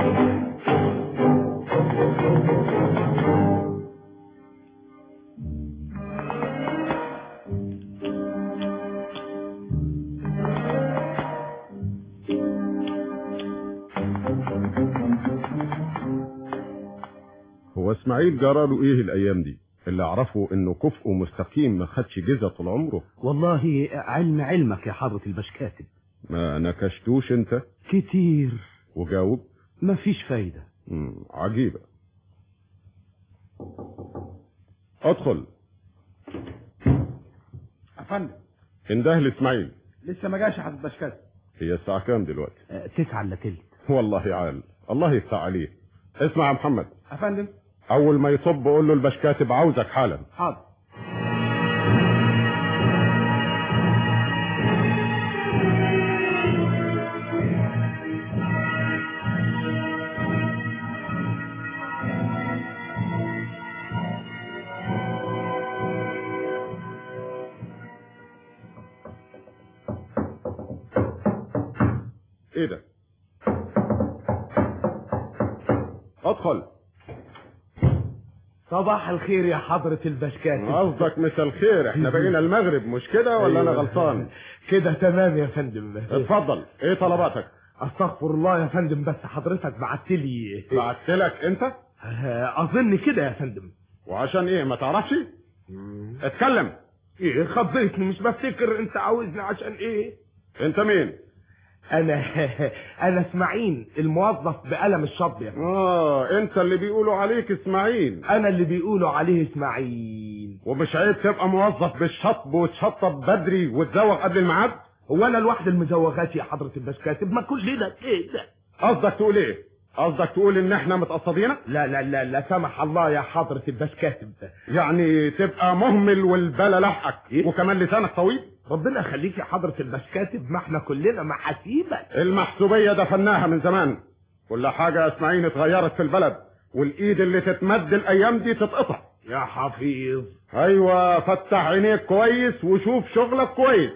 هو اسماعيل جرى له ايه الايام دي اللي اعرفه انه كفء مستقيم ما خدش جزة طول عمره والله علم علمك يا حضرة البشكاتب ما نكشتوش انت كتير وجاوب مفيش فايدة مم. عجيبة ادخل افندم انده لاسماعيل لسه ما جاش يا حضرة بشكاتب هي الساعة كام دلوقتي آه، تسعة الا تلت والله عال الله يفتح عليه اسمع يا محمد افندم اول ما يصب قول له البشكاتب عاوزك حالا حاضر ايه ده ادخل صباح الخير يا حضرة البشكاتب قصدك مساء الخير احنا بقينا المغرب مش كده ولا انا أيوة. غلطان كده تمام يا فندم اتفضل ايه طلباتك استغفر الله يا فندم بس حضرتك بعت لي بعتلك انت اظن كده يا فندم وعشان ايه ما تعرفش اتكلم ايه خضيتني مش بفتكر انت عاوزني عشان ايه انت مين انا انا اسماعيل الموظف بقلم الشطب يا فندم. اه انت اللي بيقولوا عليك اسماعيل انا اللي بيقولوا عليه اسماعيل ومش عيب تبقى موظف بالشطب وتشطب بدري وتزوغ قبل الميعاد هو انا لوحدي المزوغات يا حضرة البشكاتب ما كلنا كده قصدك تقول ايه قصدك تقول ان احنا متقصدينك لا لا لا لا سمح الله يا حضرة البشكاتب يعني تبقى مهمل والبلا لحقك إيه؟ وكمان لسانك طويل ربنا يخليك يا حضرة البشكاتب ما احنا كلنا محاسيبك المحسوبية دفناها من زمان كل حاجة يا اسماعيل اتغيرت في البلد والايد اللي تتمد الايام دي تتقطع يا حفيظ ايوه فتح عينيك كويس وشوف شغلك كويس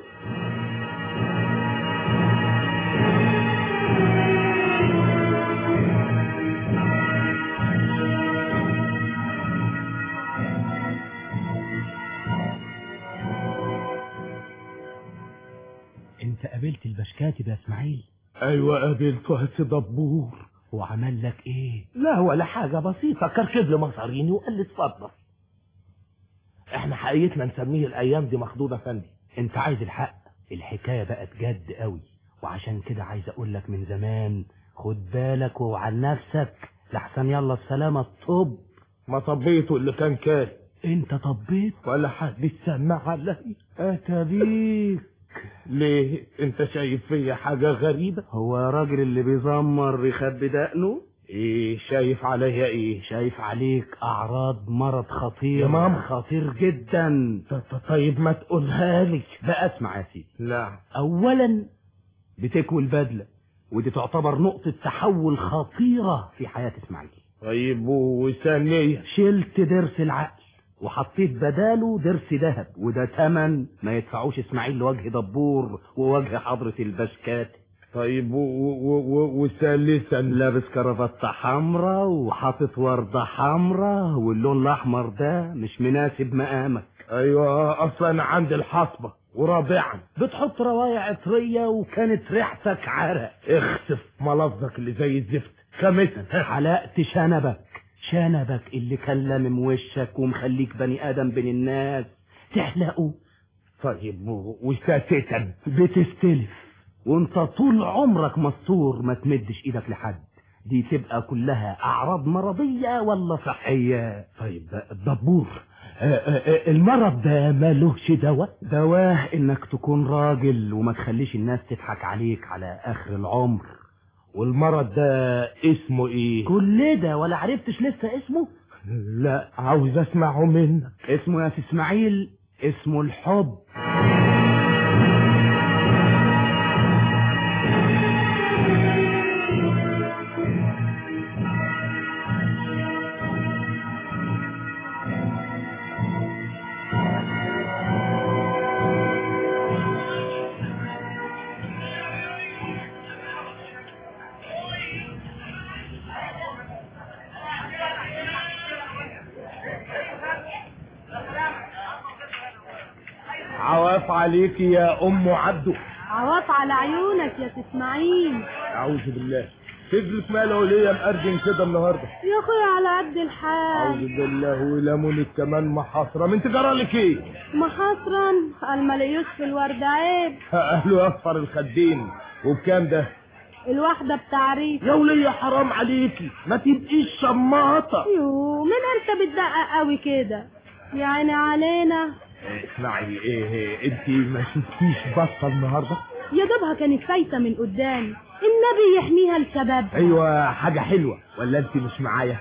انت قابلت البشكاتب يا اسماعيل ايوه قابلته يا سي دبور وعمل لك ايه لا ولا حاجة بسيطة كركب لي مصاريني وقال لي اتفضل احنا حقيقتنا نسميه الايام دي مخضوض افندي انت عايز الحق الحكاية بقت جد قوي وعشان كده عايز اقول لك من زمان خد بالك وعن نفسك لحسن يلا السلامة الطب ما طبيته اللي كان كان انت طبيت ولا حد سمع علي اتبيك ليه انت شايف فيا حاجة غريبة هو يا راجل اللي بيزمر يخبي دقنه ايه شايف عليا ايه شايف عليك اعراض مرض خطير تمام. خطير جدا ط- ط- طيب ما تقولها لي بقى اسمع يا سيدي لا اولا بتكوي البدلة ودي تعتبر نقطة تحول خطيرة في حياة اسماعيل طيب وثانيا شلت ضرس العقل وحطيت بداله ضرس ذهب وده تمن ما يدفعوش اسماعيل لوجه دبور ووجه حضرة البشكات طيب و- و- و- وثالثا لابس كرافتة حمرا وحاطط وردة حمرا واللون الأحمر ده مش مناسب مقامك ايوه اصلا عندي الحصبة ورابعا بتحط روايع عطرية وكانت ريحتك عرق اخسف ملفظك اللي زي الزفت خامسا حلقت شنبك شنبك اللي كان لامم وشك ومخليك بني آدم بين الناس تحلقه طيب و- وسادسا بتستلف وانت طول عمرك مستور ما تمدش ايدك لحد دي تبقى كلها اعراض مرضية ولا صحية طيب الدبور آه، آه، آه، المرض ده مالوش دواء دواه انك تكون راجل وما تخليش الناس تضحك عليك على اخر العمر والمرض ده اسمه ايه كل ده ولا عرفتش لسه اسمه لا عاوز اسمعه منك اسمه يا سي اسماعيل اسمه الحب عواف عليك يا ام عبده عواف على عيونك يا سي اسماعيل اعوذ بالله سجلك ماله ليا مقرجن كده النهارده يا اخويا على قد اعوذ الحال بالله ولمونك كمان محاصره من تجرالك ايه محاصرا المليوش في الورد عيب اهله يصفر الخدين وبكام ده الواحدة بتعريف يا ولية حرام عليكي ما تبقيش شماطه يو من انت بتدقق قوي كده يعني علينا اسمعي ايه, إيه انت ما شفتيش بصه النهارده يا دوبها كانت فايتة من قدامي النبي يحميها الشباب ايوه حاجه حلوه ولا انت مش معايا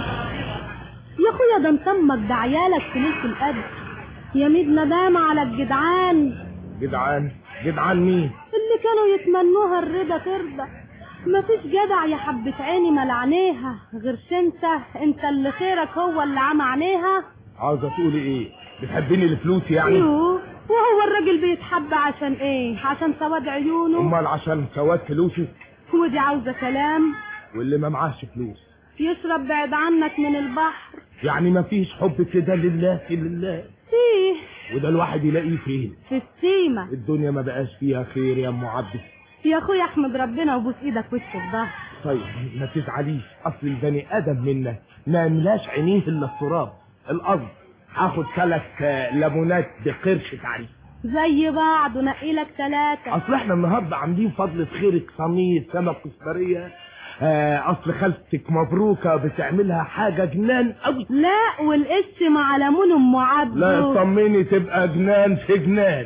يا اخويا ده مطمك ده عيالك في ليلة القدر يا ميد ندامة على الجدعان جدعان جدعان مين اللي كانوا يتمنوها الرضا ترضى مفيش جدع يا حبة عيني ملعنيها غيرش انت انت اللي خيرك هو اللي عمى عينيها عاوزه تقولي ايه بتحبيني لفلوسي يعني يو وهو الراجل بيتحب عشان ايه عشان سواد عيونه امال عشان سواد فلوسي ودي عاوزة كلام واللي ما معاش فلوس يشرب بعد عنك من البحر يعني ما فيش حب كده لله لله فيه وده الواحد يلاقيه فين في السيمة الدنيا ما بقاش فيها خير يا ام عبد يا اخويا احمد ربنا وبوس ايدك وش في ظهر طيب ما تزعليش اصل البني ادم منا ما يملاش عينيه الا التراب القصد هاخد ثلاث ليمونات بقرش تعريف زي بعض ونقي لك ثلاثة اصل احنا النهارده عاملين فضلة خيرك صينية سمك كسبرية آه اصل خالتك مبروكة بتعملها حاجة جنان قوي لا والقش مع ليمون ام عبده لا اطمني تبقى جنان في جنان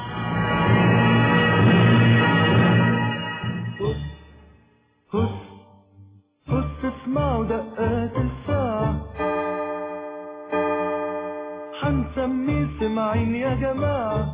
هس هس اسمعوا دقات الساعة حنسميه سمعين يا جماعة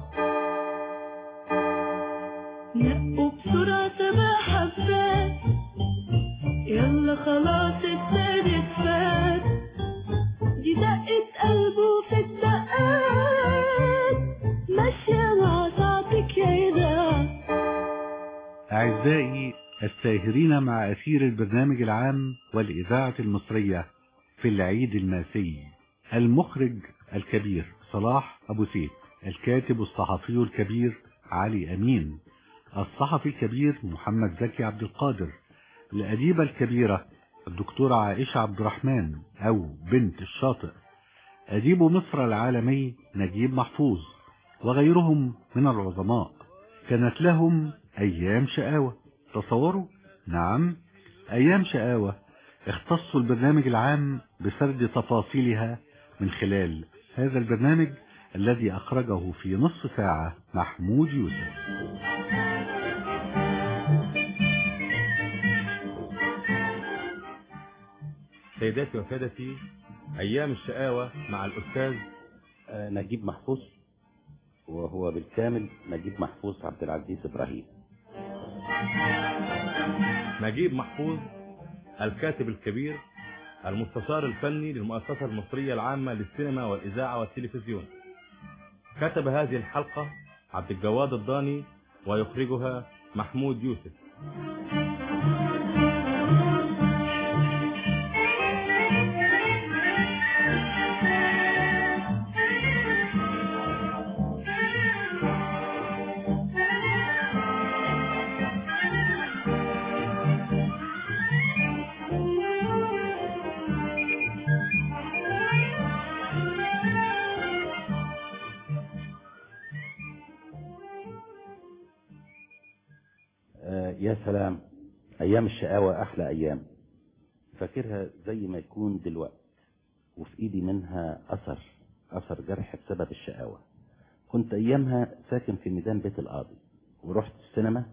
نقوا بسرعة سبع حبات يلا خلاص السادس فات دي دقة قلبه في الدقات ماشية مع ساعتك يا إذاعة أعزائي الساهرين مع أثير البرنامج العام والإذاعة المصرية في العيد الماسي المخرج الكبير صلاح أبو سيف الكاتب الصحفي الكبير علي أمين الصحفي الكبير محمد زكي عبد القادر الأديبة الكبيرة الدكتورة عائشة عبد الرحمن أو بنت الشاطئ أديب مصر العالمي نجيب محفوظ وغيرهم من العظماء كانت لهم أيام شقاوة تصوروا نعم أيام شقاوة اختصوا البرنامج العام بسرد تفاصيلها من خلال هذا البرنامج الذي أخرجه في نصف ساعة محمود يوسف سيداتي وسادتي أيام الشقاوة مع الأستاذ نجيب محفوظ وهو بالكامل نجيب محفوظ عبد العزيز إبراهيم نجيب محفوظ الكاتب الكبير المستشار الفني للمؤسسة المصرية العامة للسينما والإذاعة والتلفزيون كتب هذه الحلقة عبد الجواد الضاني ويخرجها محمود يوسف آه، يا سلام أيام الشقاوة أحلى أيام فاكرها زي ما يكون دلوقت وفي إيدي منها أثر أثر جرح بسبب الشقاوة كنت أيامها ساكن في ميدان بيت القاضي ورحت السينما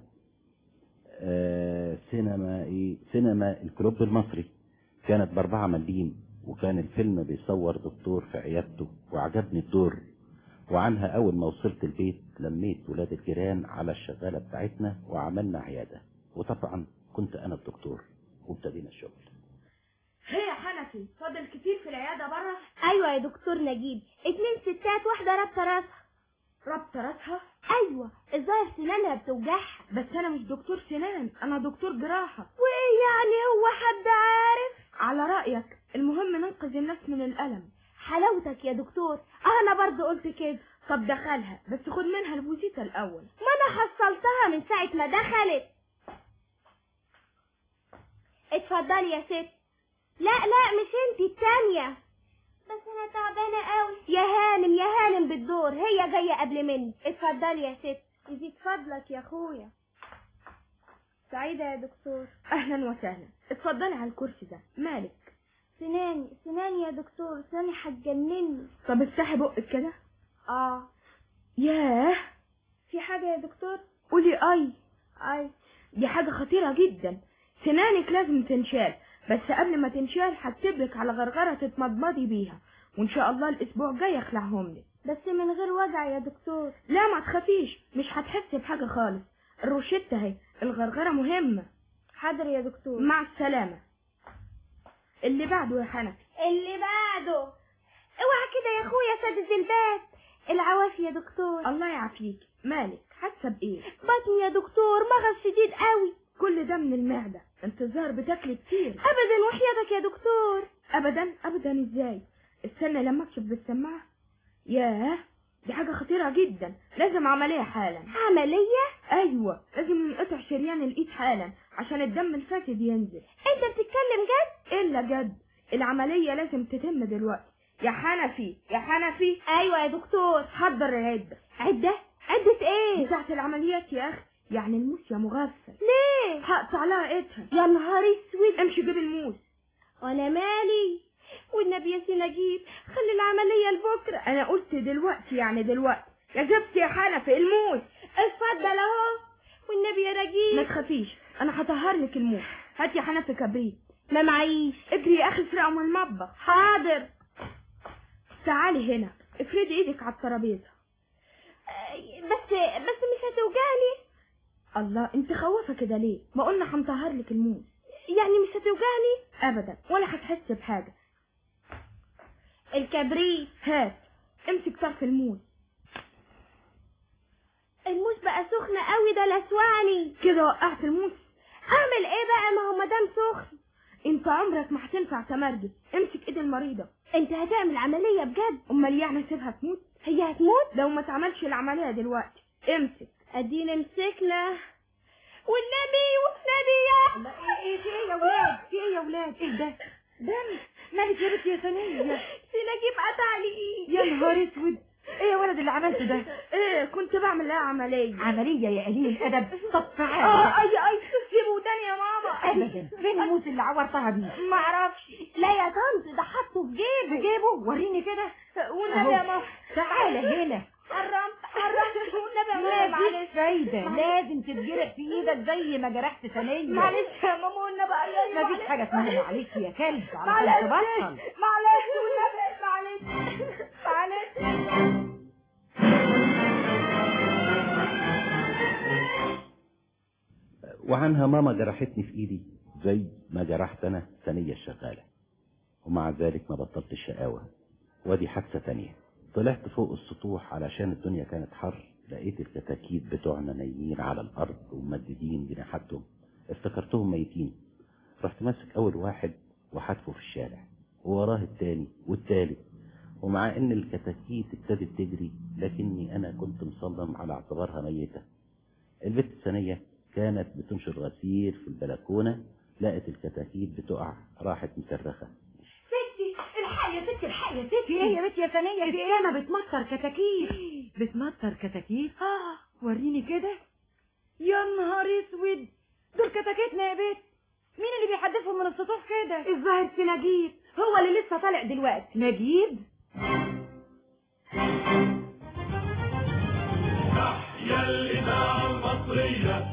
آه سينما إيه سينما الكلوب المصري كانت بأربعة مليم وكان الفيلم بيصور دكتور في عيادته وعجبني الدور وعنها أول ما وصلت البيت لميت ولاد الجيران على الشغالة بتاعتنا وعملنا عيادة وطبعا كنت أنا الدكتور وابتدينا الشغل هي يا حنفي فاضل كتير في العيادة بره ايوه يا دكتور نجيب اتنين ستات واحدة رابطة راسها ربط راسها ايوه الظاهر سنانها بتوجعها بس انا مش دكتور سنان انا دكتور جراحة وايه يعني هو حد عارف على رأيك المهم ننقذ الناس من الألم حلاوتك يا دكتور اه انا برضو قلت كده طب دخلها بس خد منها البوزيتا الأول ما انا حصلتها من ساعة ما دخلت اتفضلي يا ست لا لا مش انتي التانية بس انا تعبانة قوي يا هانم يا هانم بالدور هي جاية قبل مني اتفضلي يا ست يزيد فضلك يا اخويا سعيدة يا دكتور أهلا وسهلا اتفضلي على الكرسي ده مالك سناني سناني يا دكتور سناني هتجنني طب افتحي بقك كده اه ياه في حاجة يا دكتور قولي اي اي دي حاجة خطيرة جدا سنانك لازم تنشال بس قبل ما تنشال هكتبلك على غرغرة تتمضمضي بيها وان شاء الله الاسبوع الجاي اخلعهم لك بس من غير وجع يا دكتور لا ما تخافيش مش هتحسي بحاجة خالص الروشتة اهي الغرغرة مهمة حاضر يا دكتور مع السلامة اللي بعده يا حنفي اللي بعده اوعى كده يا اخويا سدد الباب العوافي يا دكتور الله يعافيك مالك حاسه بايه بطني يا دكتور مغص شديد قوي كل ده من المعده انتظار بتاكلي كتير ابدا وحياتك يا دكتور ابدا ابدا ازاي استنى لما اكشف بالسماعه ياه دي حاجة خطيرة جدا لازم عملية حالا عملية؟ ايوه لازم ينقطع شريان الايد حالا عشان الدم الفاسد ينزل انت بتتكلم جد؟ الا جد العملية لازم تتم دلوقتي يا حنفي يا حنفي ايوه يا دكتور حضر العدة عدة؟ عدة ايه؟ بتاعت العمليات يا اخي يعني الموس يا مغفل ليه؟ هقطع لها ايدها يا نهار اسود امشي جيب الموس وانا مالي والنبي يا سي نجيب خلي العملية لبكرة انا قلت دلوقتي يعني دلوقتي يا جبت يا حنفي الموس اتفضل اهو والنبي يا نجيب ما تخافيش انا هطهر لك الموس هات يا حنفي كبريت ما معيش اجري يا اخي اسرقه من المطبخ حاضر تعالي هنا افردي ايدك على الترابيزه بس بس مش هتوجعني الله انت خوفه كده ليه ما قلنا هنطهر لك الموس يعني مش هتوجعني ابدا ولا هتحس بحاجه الكبريت هات امسك طرف الموس الموس بقى سخنة قوي ده لسوعني كده وقعت الموس اعمل ايه بقى ما هو مدام سخن انت عمرك ما هتنفع تمرجل امسك ايد المريضة انت هتعمل عملية بجد امال يعني سيبها تموت هي هتموت لو ما تعملش العملية دلوقتي امسك ادينا مسكنا والنبي والنبي يا ايه في ايه يا ولاد في ايه يا ولاد ايه ده دم مالك يا بنت يا ثانية سنجيب قطع لي ايدي يا نهار اسود ايه يا ولد اللي عملته ده ايه كنت بعمل لها عملية عملية يا قليل الادب طب اه تعالى اي اي سيبه وداني يا ماما ابدا فين الموس اللي عورتها بيه ما اعرفش لا يا طنط ده حطه في جيبه في جيبه وريني كده والنبي يا ماما تعالى هنا حرمت حرمت والنبي يا ماما ما معلش فيش فايدة معلش. لازم تتجرح في ايدك زي ما جرحت ثانية معلش يا ماما والنبي أيوة، ما فيش معلش. حاجة اسمها معلش يا كلب علشان معلش تبطل معلش والنبي معلش معلش وعنها ماما جرحتني في ايدي زي ما جرحت انا ثانية الشغالة ومع ذلك ما بطلت الشقاوة ودي حادثة تانية طلعت فوق السطوح علشان الدنيا كانت حر لقيت الكتاكيت بتوعنا نايمين على الارض وممددين جناحاتهم افتكرتهم ميتين رحت ماسك اول واحد وحدفه في الشارع ووراه التاني والتالت ومع ان الكتاكيت ابتدت تجري لكني انا كنت مصمم على اعتبارها ميتة البت الثانية كانت بتنشر غسيل في البلكونة لقت الكتاكيت بتقع راحت مصرخة ستي الحق يا ستي الحق يا ستي في ايه يا بنت يا ثانية في ايه انا بتمطر كتاكيت بتمطر كتاكيت اه وريني كده يا نهار اسود دول كتاكيتنا يا بنت مين اللي بيحدفهم من السطوح كده الظاهر في نجيب هو اللي لسه طالع دلوقتي نجيب يا الإذاعة المصرية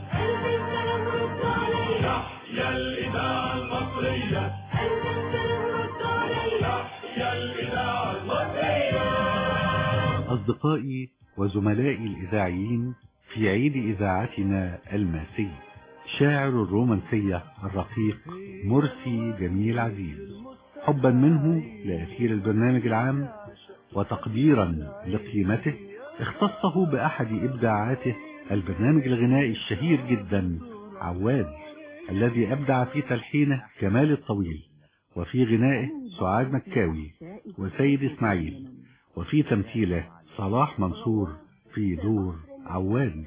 يا الإذاعة المصرية يا الإذاعة المصرية أصدقائي وزملائي الإذاعيين في عيد إذاعتنا الماسي شاعر الرومانسية الرقيق مرسي جميل عزيز حبا منه لأثير البرنامج العام وتقديرا لقيمته اختصه بأحد إبداعاته البرنامج الغنائي الشهير جدا عواد الذي أبدع في تلحينه كمال الطويل وفي غنائه سعاد مكاوي وسيد إسماعيل وفي تمثيله صلاح منصور في دور عواد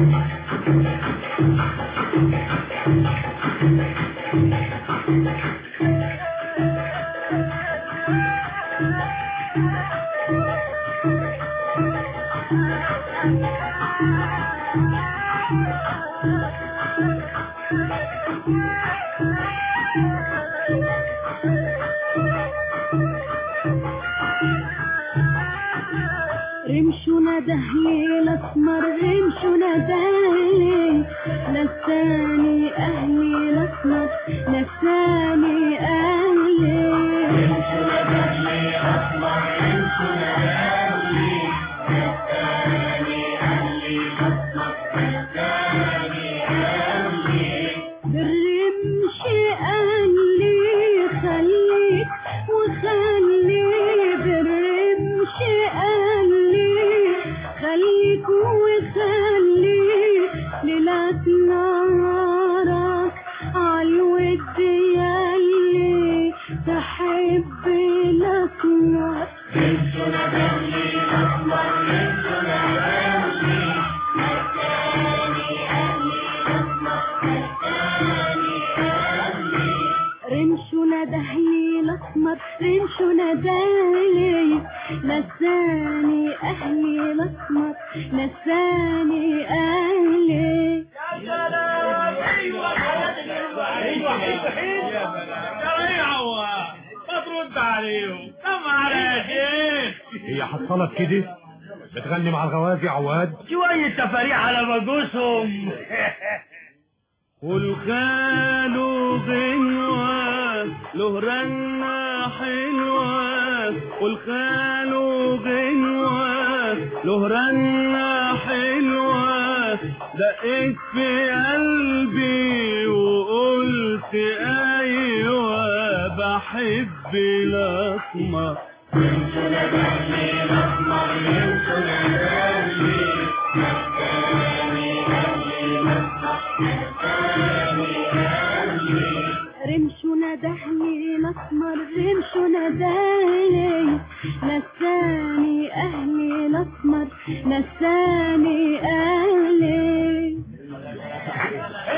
رمشنا دهلي الاسمر رمشنا دهلي نساني اهلي الاسمر نساني اهلي رمشنا دهلي الاسمر رمشنا دهلي نساني اهلي الاسمر نساني اهلي بالرمش اهلي خليك وخلي بالرمش اهلي خليك وخلي ليلات نهارك عالود ياللي تحب الاسمر رمشنا دهلي الاسمر رمشنا دهلي نساني اهلي الاسمر نساني اهلي رمشنا دهلي الاسمر رمشنا دهلي نساني اهلي الاسمر نساني اهلي ما ترد عليهم كم على يا شيخ هي حصلت كده بتغني مع الغوازي عواد شوية تفاريح على مجوسهم والخالو غنوة له رنة حلوة والخالو غنوة له رنة حلوة دقيت في قلبي وقلت ايوه بحب الاسمر رمشنا دهلي الاسمر رمشنا دهلي نساني اهلي الاسمر نساني اهلي رمشنا دهلي الاسمر رمشنا دهلي نساني اهلي الاسمر نساني اهلي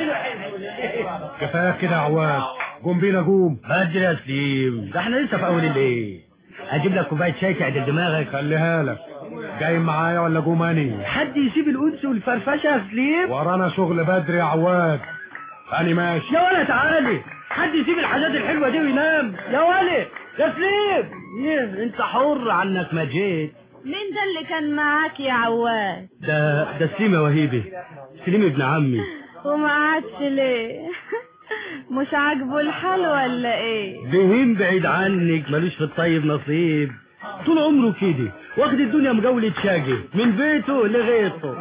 كفايه كده يا عواد قوم بينا قوم بدري يا سليم ده احنا لسه في اول الليل اجيب لك كوبايه شاي تعدل دماغك خليها لك جاي معايا ولا قوم اني حد يسيب الانس والفرفشه يا سليم ورانا شغل بدري يا عواد اني ماشي يا ولا تعالي حد يسيب الحاجات الحلوه دي وينام يا ولد يا سليم ايه انت حر عنك ما جيت مين ده اللي كان معاك يا عواد ده ده سليم يا وهيبي سليم ابن عمي وما قعدش ليه مش عاجبه الحال ولا ايه بهيم بعيد عنك ملوش في الطيب نصيب طول عمره كده واخد الدنيا مجولة شاقي من بيته لغيته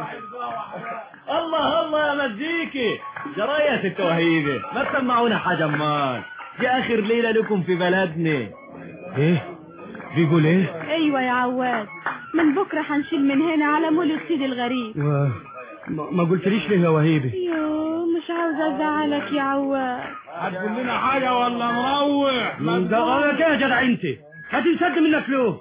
الله الله يا مزيكي جرايه يا ست وهيبه ما تسمعونا حاجه امال دي اخر ليله لكم في بلدنا ايه بيقول ايه ايوه يا عواد من بكره هنشيل من هنا على مولد سيدي الغريب و... ما ما قلتليش ليه يا وهيبه يو مش عاوزه ازعلك يا عواد هتقول لنا حاجه ولا نروح ده غلط يا جدع انت هتنسد منك له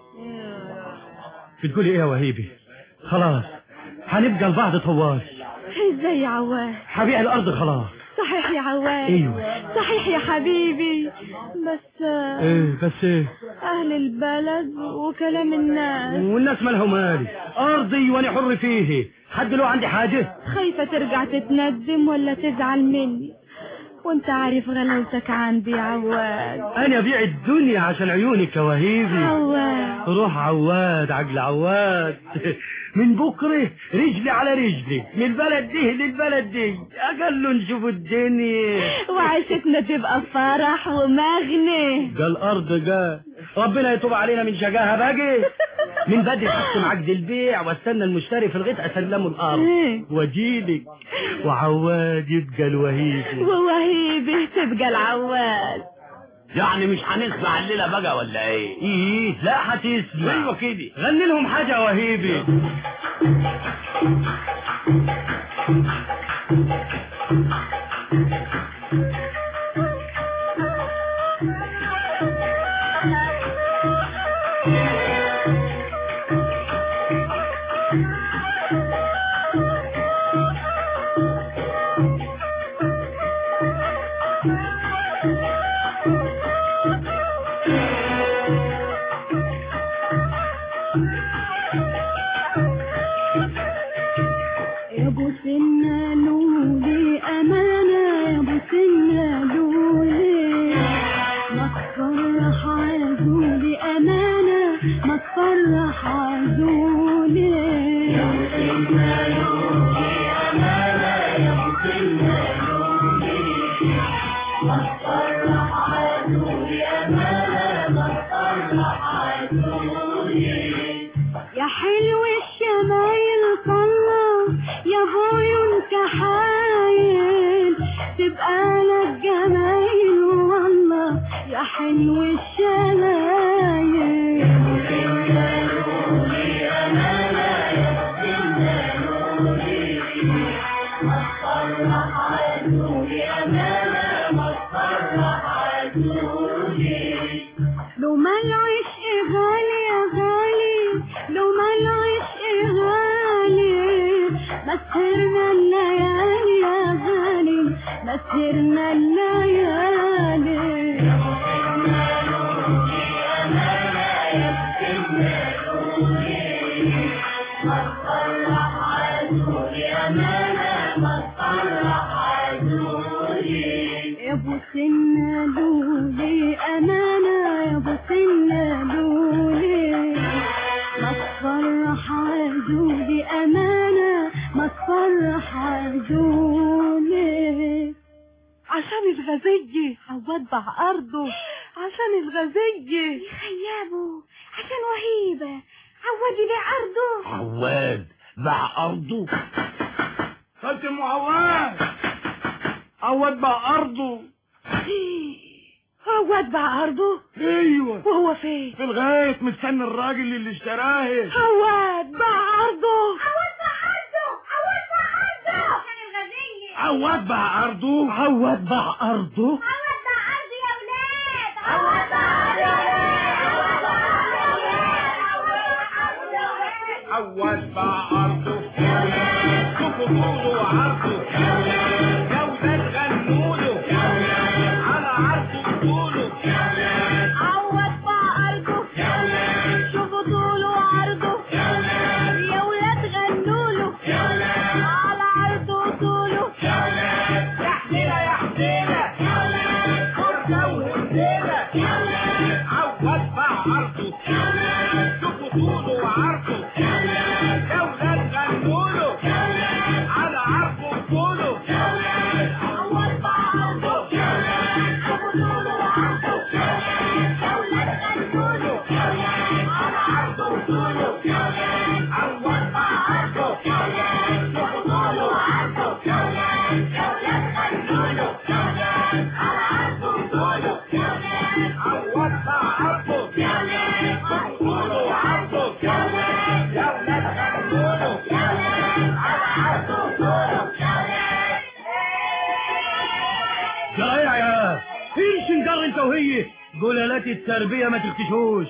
بتقولي ايه يا وهيبه خلاص هنبقى لبعض طوال ازاي يا عواد هبيع الارض خلاص صحيح يا عواد ايوه صحيح يا حبيبي بس آه، ايه بس ايه اهل البلد وكلام الناس والناس مالها مالي ارضي وانا حر فيه حد له عندي حاجه خايفة ترجع تتندم ولا تزعل مني وانت عارف غلاوتك عندي يا عواد انا ابيع الدنيا عشان عيونك يا وهيبي عواد روح عواد عقل عواد من بكره رجلي على رجلي من البلد دي للبلد دي اقل نشوف الدنيا وعيشتنا تبقى فرح ومغني قال الارض قال ربنا يتوب علينا من شجاها باقي من بدري حكم عقد البيع واستنى المشتري في الغيط اسلمه الارض واجيلك وعواد يبقى الوهيبي ووهيبي تبقى العواد يعني مش هنسمع الليله بقى ولا ايه؟ ايه لا هتسمع ايوه كده غني لهم حاجه يا وهيبي يا ابو سنة لولي امانة يا ابو سنة لولي ما تفرح عزولي امانة ما تفرح عزولي يا ابو سنة لولي امانة يا ابو سنة لولي ما تفرح عزولي امانة ما تفرح عزولي يا حلو الشمايل طلع يا بوي انت حايل تبقى لك جمايل والله يا حلو الشمايل لو ما العشق غالي يا غالي لو ما العشق غالي مسهرنا الليالي يا غالي مسهرنا الليالي يا ابو سنة لولي امانة يا ابو سنة لولي ما تفرح عزولي امانة ما تفرح عزولي عشان الغزية عواد باع ارضه عشان الغزية يا خيابو عشان وهيبة عواد يبيع عرضه عواد باع ارضه ختم عواد عواد باع ارضه عواد باع ارضه ايوه وهو فين في الغيط مستني الراجل اللي اشتراه عواد باع ارضه عواد باع عرضه عواد باع عرضه عشان الغزية عواد باع ارضه عواد باع ارضه عواد باع عرضه يا ولاد عواد باع عرضه يا ولاد عواد باع ارضه شوفوا طوله وعرضه جودة غنوله جايع يا ايش نقر انت وهي قلالات التربية ما تختشوش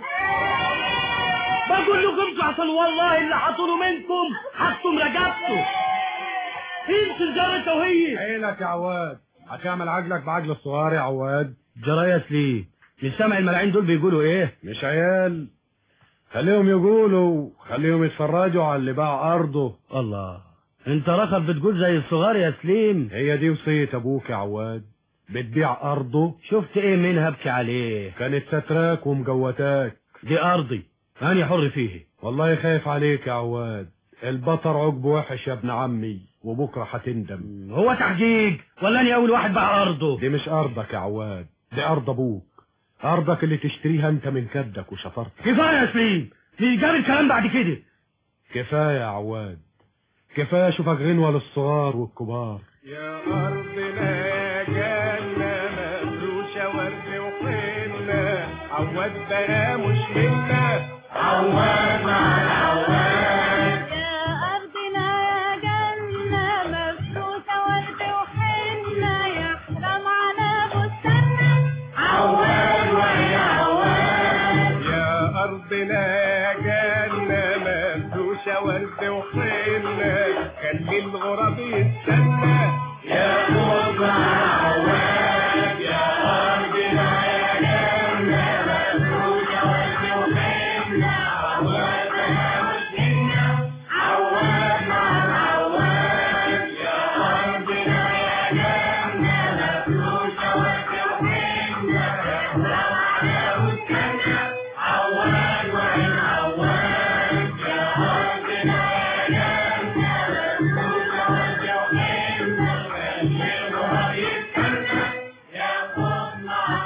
بقول لكم تحصل والله اللي حصلوا منكم حطوا رقبته ايش نقر انت وهي عينك يا عواد هتعمل عجلك بعجل الصغار يا عواد جرايس ليه مش سامع الملاعين دول بيقولوا ايه مش عيال خليهم يقولوا خليهم يتفرجوا على اللي باع ارضه الله انت رخب بتقول زي الصغار يا سليم هي دي وصية ابوك يا عواد بتبيع ارضه شفت ايه منها ابكي عليه كانت ستراك ومجوتاك دي ارضي انا حر فيه والله خايف عليك يا عواد البطر عقبه وحش يا ابن عمي وبكره هتندم هو تحجيج ولا اني اول واحد باع ارضه دي مش ارضك يا عواد دي ارض ابوك ارضك اللي تشتريها انت من كدك وشفرتك كفايه يا سليم مش جاب الكلام بعد كده كفايه يا عواد كفايه اشوفك غنوه للصغار والكبار يا أرضنا يا جنة مفروشة ورد وحنة عواد بقى مش منا عواد مع العواد يا أرضنا يا جنة مفروسة ورد وحنة يحرم على بستاننا عواد ويا عواد يا أرضنا يا جنة مفروشة ورد وحنة خلي الغراب يستنى يا خوف مع عواد يا أرضنا يا جنة مفروشة ورد وحنة عواد بقى مش منا عواد مع العواد يا أرضنا يا جنة مفروشة ورد وحنة احرم على بستاننا عواد وعين عواد يا أرضنا يا جنة مفروشة ورد وحنة خلي الغراب يستنى يا خوف مع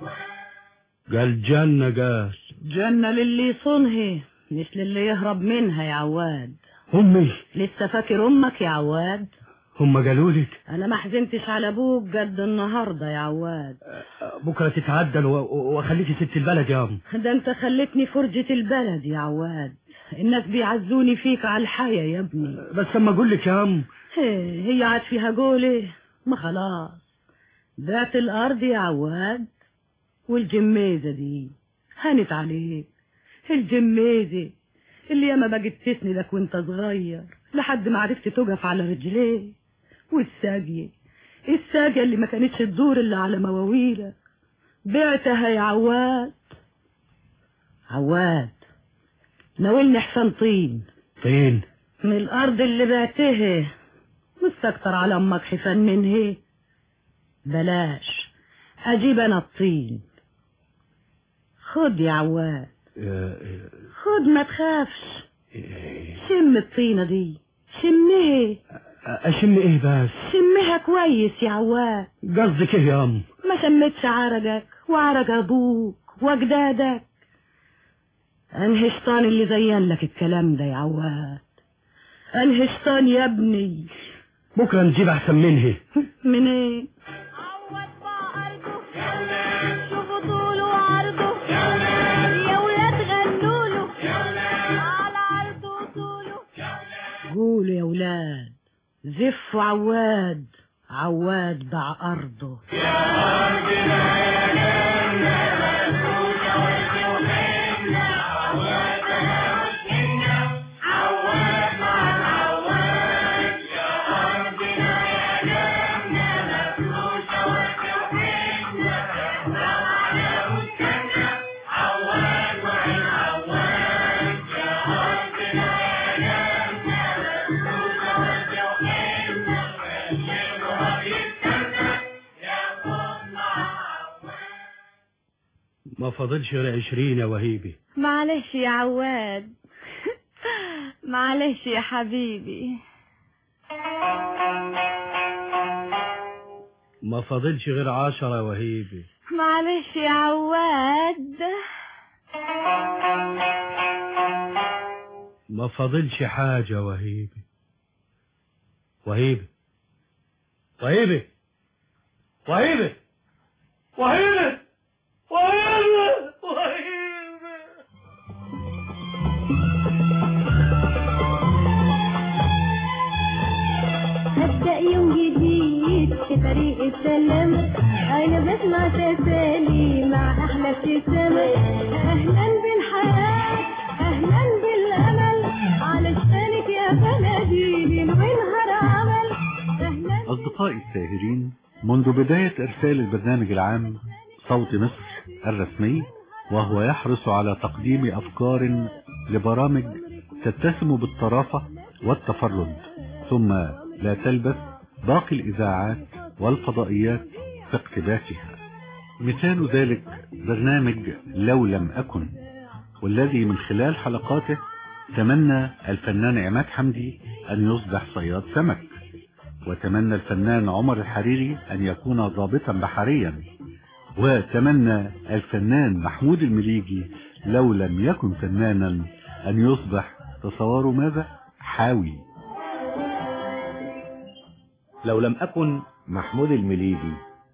قال جنة قال جنة للي يصونها مش للي يهرب منها يا عواد امي لسه فاكر امك يا عواد هم قالوا لك انا ما حزنتش على ابوك قد النهارده يا عواد بكره تتعدل و- و- واخليكي ست البلد يا ام ده انت خلتني فرجة البلد يا عواد الناس بيعزوني فيك على الحياة يا ابني بس اما اقول لك يا ام هي هي عاد فيها قولي ما خلاص بعت الارض يا عواد والجميزة دي هانت عليك الجميزة اللي ياما بقت تسندك وانت صغير لحد ما عرفت تقف على رجليه والساقية الساقية اللي ما كانتش تدور الا على مواويلك بعتها يا عواد عواد ناولني حسن طين طين من الارض اللي بعتها مستكتر على امك حفن منها بلاش اجيب انا الطين خد يا عواد خد ما تخافش شم الطينة دي شمها اشم ايه بس شمها كويس يا عواد قصدك ايه يا ام ما شمتش عرقك وعرق ابوك واجدادك انهي شيطان اللي زين لك الكلام ده يا عواد انهي شيطان يا ابني بكره نجيب احسن منها منين شوفوا طوله وعرضه يا ولاد غنوا له على عرضه وطوله قولوا يا ولاد زفوا عواد عواد باع ارضه ما فاضلش غير عشرين يا وهيبي معلش يا عواد معلش يا حبيبي ما فاضلش غير عشرة يا وهيبي معلش يا عواد ما فاضلش حاجة يا وهيبي وهيبي وهيبي وهيبي وهيبي وهيبي وهيبي طريق السلام انا بسمع تسالي مع احلى ابتسامة اهلا بالحياة اهلا بالامل علشانك يا بلدي ليل ونهار عمل اهلا أصدقائي الساهرين منذ بداية إرسال البرنامج العام صوت مصر الرسمي وهو يحرص على تقديم أفكار لبرامج تتسم بالطرافة والتفرد ثم لا تلبث باقي الإذاعات والفضائيات في اقتباسها مثال ذلك برنامج لو لم أكن والذي من خلال حلقاته تمنى الفنان عماد حمدي أن يصبح صياد سمك وتمنى الفنان عمر الحريري أن يكون ضابطا بحريا وتمنى الفنان محمود المليجي لو لم يكن فنانا أن يصبح تصوروا ماذا حاوي لو لم أكن محمود المليجي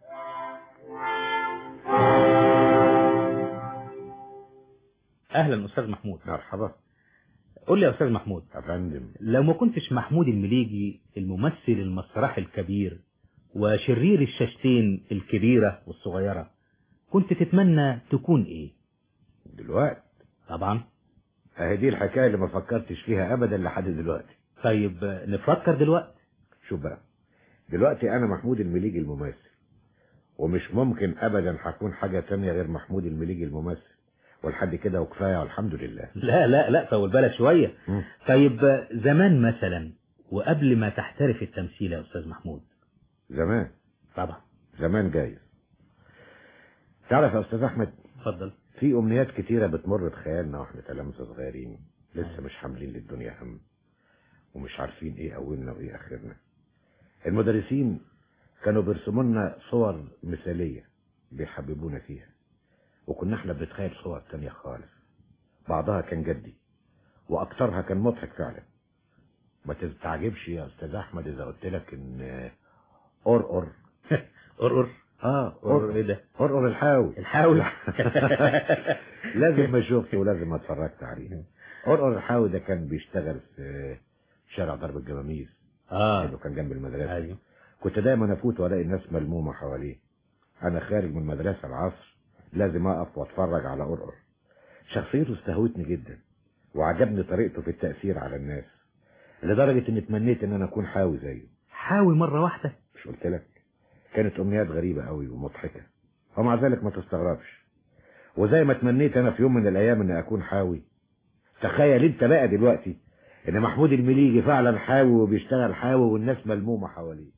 أهلا أستاذ محمود مرحبا قول لي يا أستاذ محمود يا فندم لو ما كنتش محمود المليجي الممثل المسرحي الكبير وشرير الشاشتين الكبيرة والصغيرة كنت تتمنى تكون ايه دلوقتي طبعا اهي دي الحكايه اللي ما فكرتش فيها ابدا لحد دلوقتي طيب نفكر دلوقتي شوف بقى دلوقتي انا محمود المليجي الممثل ومش ممكن ابدا هكون حاجه تانية غير محمود المليجي الممثل ولحد كده وكفايه والحمد لله لا لا لا طول بالك شوية مم. طيب زمان مثلا وقبل ما تحترف التمثيل يا أستاذ محمود زمان طبعا زمان جايز تعرف يا استاذ احمد اتفضل في امنيات كتيره بتمر بخيالنا واحنا تلامذه صغيرين لسه مش حاملين للدنيا هم ومش عارفين ايه اولنا وايه اخرنا المدرسين كانوا بيرسموا لنا صور مثاليه بيحببونا فيها وكنا احنا بنتخيل صور تانية خالص بعضها كان جدي واكترها كان مضحك فعلا ما تستعجبش يا استاذ احمد اذا قلت لك ان قرقر قرقر اه قرقر ايه ده قرقر الحاوي الحاوي لازم ما شفته ولازم ما اتفرجت عليه قرقر الحاوي ده كان بيشتغل في شارع ضرب الجماميس اه اللي كان جنب المدرسه ايوه كنت دايما افوت والاقي الناس ملمومه حواليه انا خارج من المدرسه العصر لازم اقف واتفرج على قرقر شخصيته استهوتني جدا وعجبني طريقته في التاثير على الناس لدرجه اني تمنيت ان انا اكون حاوي زيه حاوي مرة واحدة مش قلت لك كانت امنيات غريبه قوي ومضحكه ومع ذلك ما تستغربش وزي ما تمنيت انا في يوم من الايام اني اكون حاوي تخيل انت بقى دلوقتي ان محمود المليجي فعلا حاوي وبيشتغل حاوي والناس ملمومه حواليه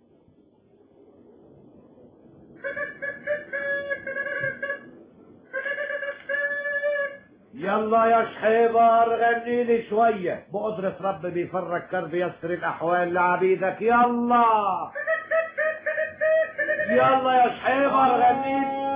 يلا يا شحيبر غني لي شويه بقدرة رب بيفرج كرب يسر الاحوال لعبيدك يلا يلا يا شحيبر غني لي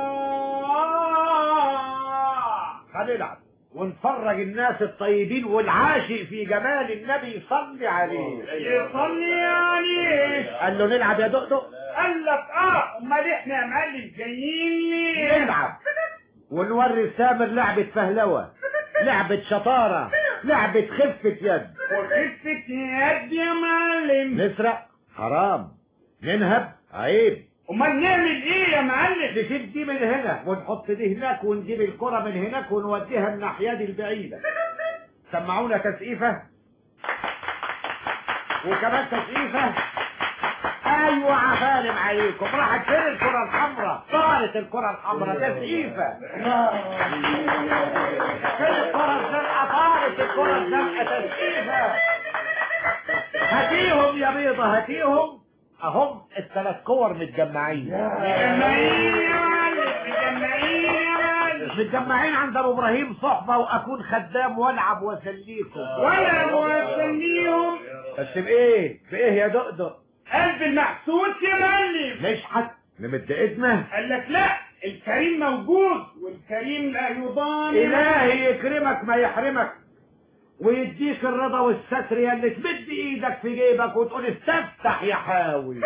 هنلعب ونفرج الناس الطيبين والعاشق في جمال النبي صلي عليه صلي عليه قال له نلعب يا دقدق قال لك اه امال احنا يا معلم جايين نلعب ونوري سامر لعبة فهلوة لعبة شطارة لعبة خفة يد وخفة يد يا معلم نسرق حرام ننهب عيب امال نعمل ايه يا معلم نجيب دي من هنا ونحط دي هناك ونجيب الكرة من هناك ونوديها الناحية دي البعيدة سمعونا تسقيفة وكمان تسقيفة ايوه عفالم عليكم راحت فين الكرة الحمراء طارت الكرة الحمراء تسقيفة فين الكرة الزرقاء طارت الكرة الزرقاء تسقيفة هاتيهم يا بيضة هاتيهم اهم الثلاث كور متجمعين مجمعين يا معلم مجمعين يا معلم متجمعين عند ابو ابراهيم صحبة واكون خدام والعب واسليكم والعب واسليهم بس بايه بايه يا دقدق قلب المحسود يا معلم نشحت نمد ايدنا قال لك لا الكريم موجود والكريم لا يضام الهي يكرمك ما يحرمك ويديك الرضا والستر يا اللي تمد ايدك في جيبك وتقول استفتح يا حاوي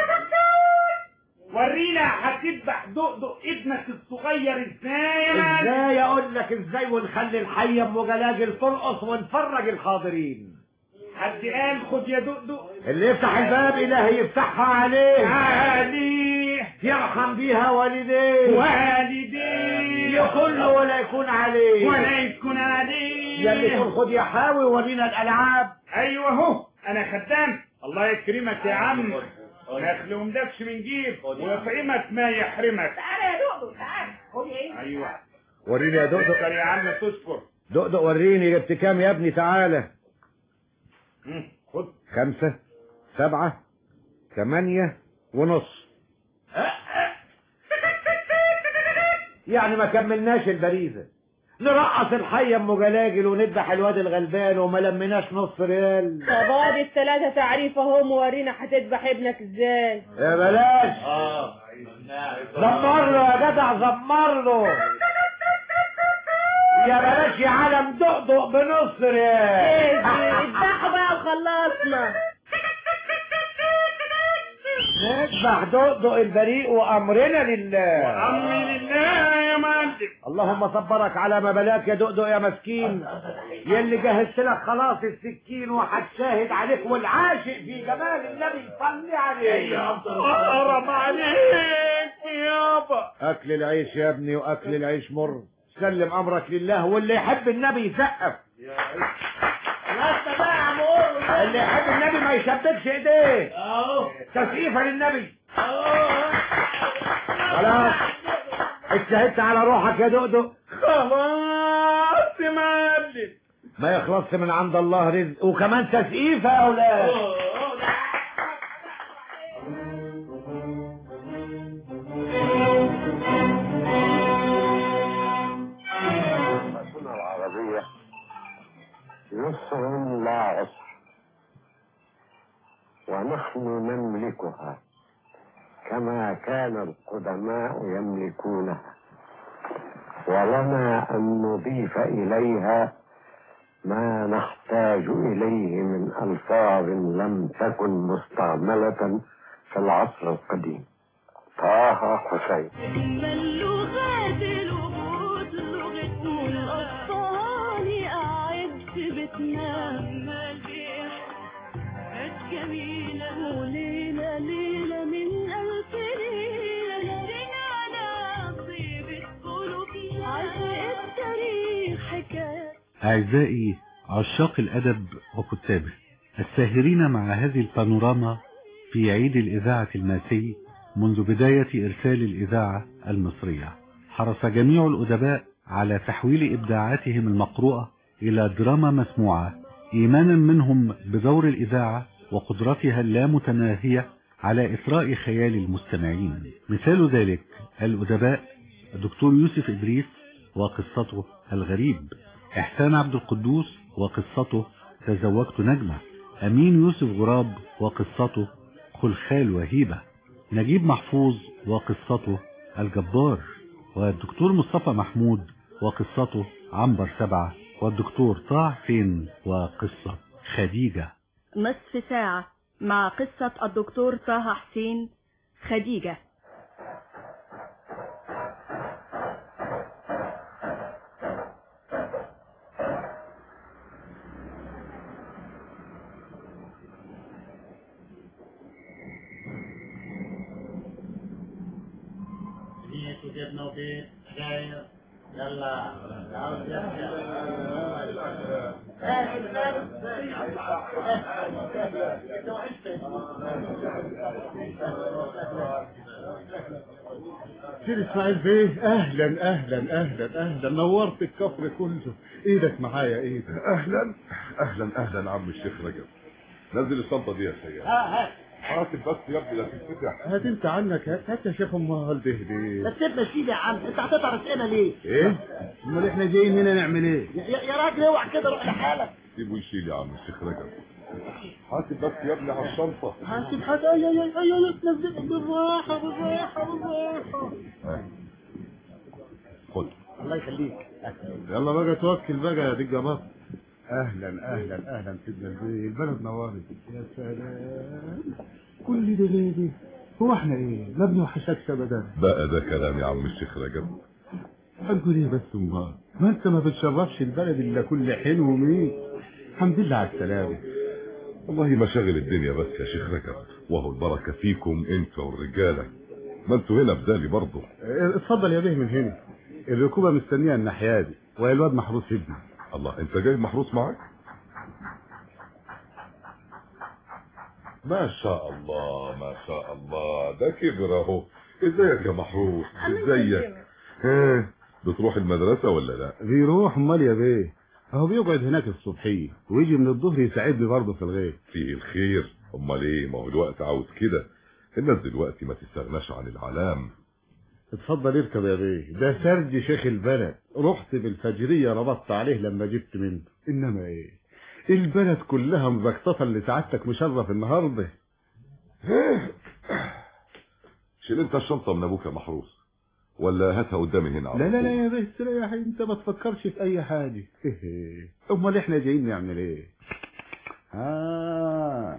ورينا هتذبح دقدق ابنك الصغير ازاي يا معلم ازاي اقول لك ازاي ونخلي الحي ام جلاجل ترقص ونفرج الحاضرين حد قال خد يا دقدق اللي يفتح الباب إلهي يفتحها عليه عليه يرحم بيها والديه والديه يكون ولا يكون عليه ولا يكون عليه يلي تقول خد يا حاوي ورينا الألعاب ايوه اهو انا خدام الله يكرمك يا عم ما يخلومدكش من جيب ويطعمك ما يحرمك تعالى يا دودو تعالى خد ايه ايوه وريني يا دقدق تشكر يا عم تشكر دقدق وريني جبت كام يا ابني تعالى مم، خد خمسة سبعة ثمانية ونص يعني ما كملناش البريزة نرقص الحي ام جلاجل وندبح الواد الغلبان وما لمناش نص ريال طب ادي الثلاثة تعريف اهم ورينا هتذبح ابنك ازاي يا بلاش زمر له يا جدع زمر له يا بلاش يا عالم دقدق بنص ريال اذبحوا بقى وخلصنا نذبح دقدق البريء وامرنا لله وامر لله يا معلم اللهم صبرك على ما بلاك يا دقدق يا مسكين يلي جهزت لك خلاص السكين وهتشاهد عليك والعاشق في جمال النبي صلي عليه حرام عليك يابا اكل العيش يا ابني واكل العيش مر سلم امرك لله واللي يحب النبي يسقف خلاص بقى يا عمور اللي يحب النبي ما يشبكش ايديه اهو تسقيفه للنبي خلاص اجتهدت على روحك يا دقدق خلاص يا معلم ما يخلصش من عند الله رزق وكمان تسقيفه يا اولاد اللغة العربية يسر لا عسر ونحن نملكها كما كان القدماء يملكونها ولنا أن نضيف إليها ما نحتاج إليه من ألفاظ لم تكن مستعملة في العصر القديم طه حسين اللغات الوجود لغتنا الأطفال قاعد في بيتنا مليح كانت جميلة وليلة ليلة من ألف ليلة رجعنا طيبة قلوب عشق التاريخ حكاية أعزائي عشاق الأدب وكتابه الساهرين مع هذه البانوراما في عيد الإذاعة الماسي منذ بداية إرسال الإذاعة المصرية حرص جميع الأدباء على تحويل إبداعاتهم المقروءة إلى دراما مسموعة إيمانا منهم بدور الإذاعة وقدرتها اللامتناهية على إثراء خيال المستمعين مثال ذلك الأدباء الدكتور يوسف إدريس وقصته الغريب إحسان عبد القدوس وقصته تزوجت نجمة أمين يوسف غراب وقصته خلخال وهيبة نجيب محفوظ وقصته الجبار والدكتور مصطفى محمود وقصته عنبر سبعة والدكتور طه حسين وقصة خديجة نصف ساعة مع قصة الدكتور طه حسين خديجة بيت وجبنا وبيت سجاير يلا سير اسماعيل بيه اهلا اهلا اهلا اهلا نورت الكفر كله ايدك معايا ايدك اهلا اهلا اهلا عم الشيخ رجب نزل الشنطه دي يا سيد ها ها حاسب بس يا ابني لا تتفتح هات انت عنك هات هات يا شيخ امال به ليه بس سيبنا سيدي يا عم انت هتقطع رزقنا ليه؟ ايه امال احنا جايين هنا نعمل ايه يا, يا راجل اوعى كده روح لحالك سيبه يشيل يا عم الشيخ رجب حاسب بس يا ابني على الشنطه حاسب حاجه اي اي اي اي اي تنزل بالراحه بالراحه بالراحه ها. خد الله يخليك يلا بقى توكل بقى يا دجا مصر اهلا اهلا اهلا سيدنا البيه البلد نورت يا سلام كل ده ليه دي هو احنا ايه لا ابني وحشكش ابدا بقى ده كلام يا عم الشيخ رجب هنقول ايه بس امال ما انت ما بتشرفش البلد الا كل حلو وميت الحمد لله على السلامه والله مشاغل الدنيا بس يا شيخ رجب وهو البركة فيكم انت والرجالة ما انتوا هنا بدالي برضه اه، اتفضل يا بيه من هنا الركوبة مستنية الناحية دي وهي الواد محروس ابني الله انت جايب محروس معاك ما شاء الله ما شاء الله ده كبر اهو ازيك يا محروس ازيك ها بتروح المدرسة ولا لا بيروح امال يا بيه اهو بيقعد هناك الصبحية ويجي من الظهر يساعدني برضه في الغيب فيه الخير امال ايه ما هو الوقت عاوز كده الناس دلوقتي ما تستغناش عن العلام اتفضل اركب يا بيه ده سرج شيخ البلد رحت بالفجرية ربطت عليه لما جبت منه انما ايه البلد كلها مبكتطة اللي سعادتك مشرف النهارده شيل انت الشنطة من ابوك يا محروس ولا هاتها قدامي هنا على لا لا طول. لا يا بيه استريح انت ما تفكرش في اي حاجة امال احنا جايين نعمل ايه آه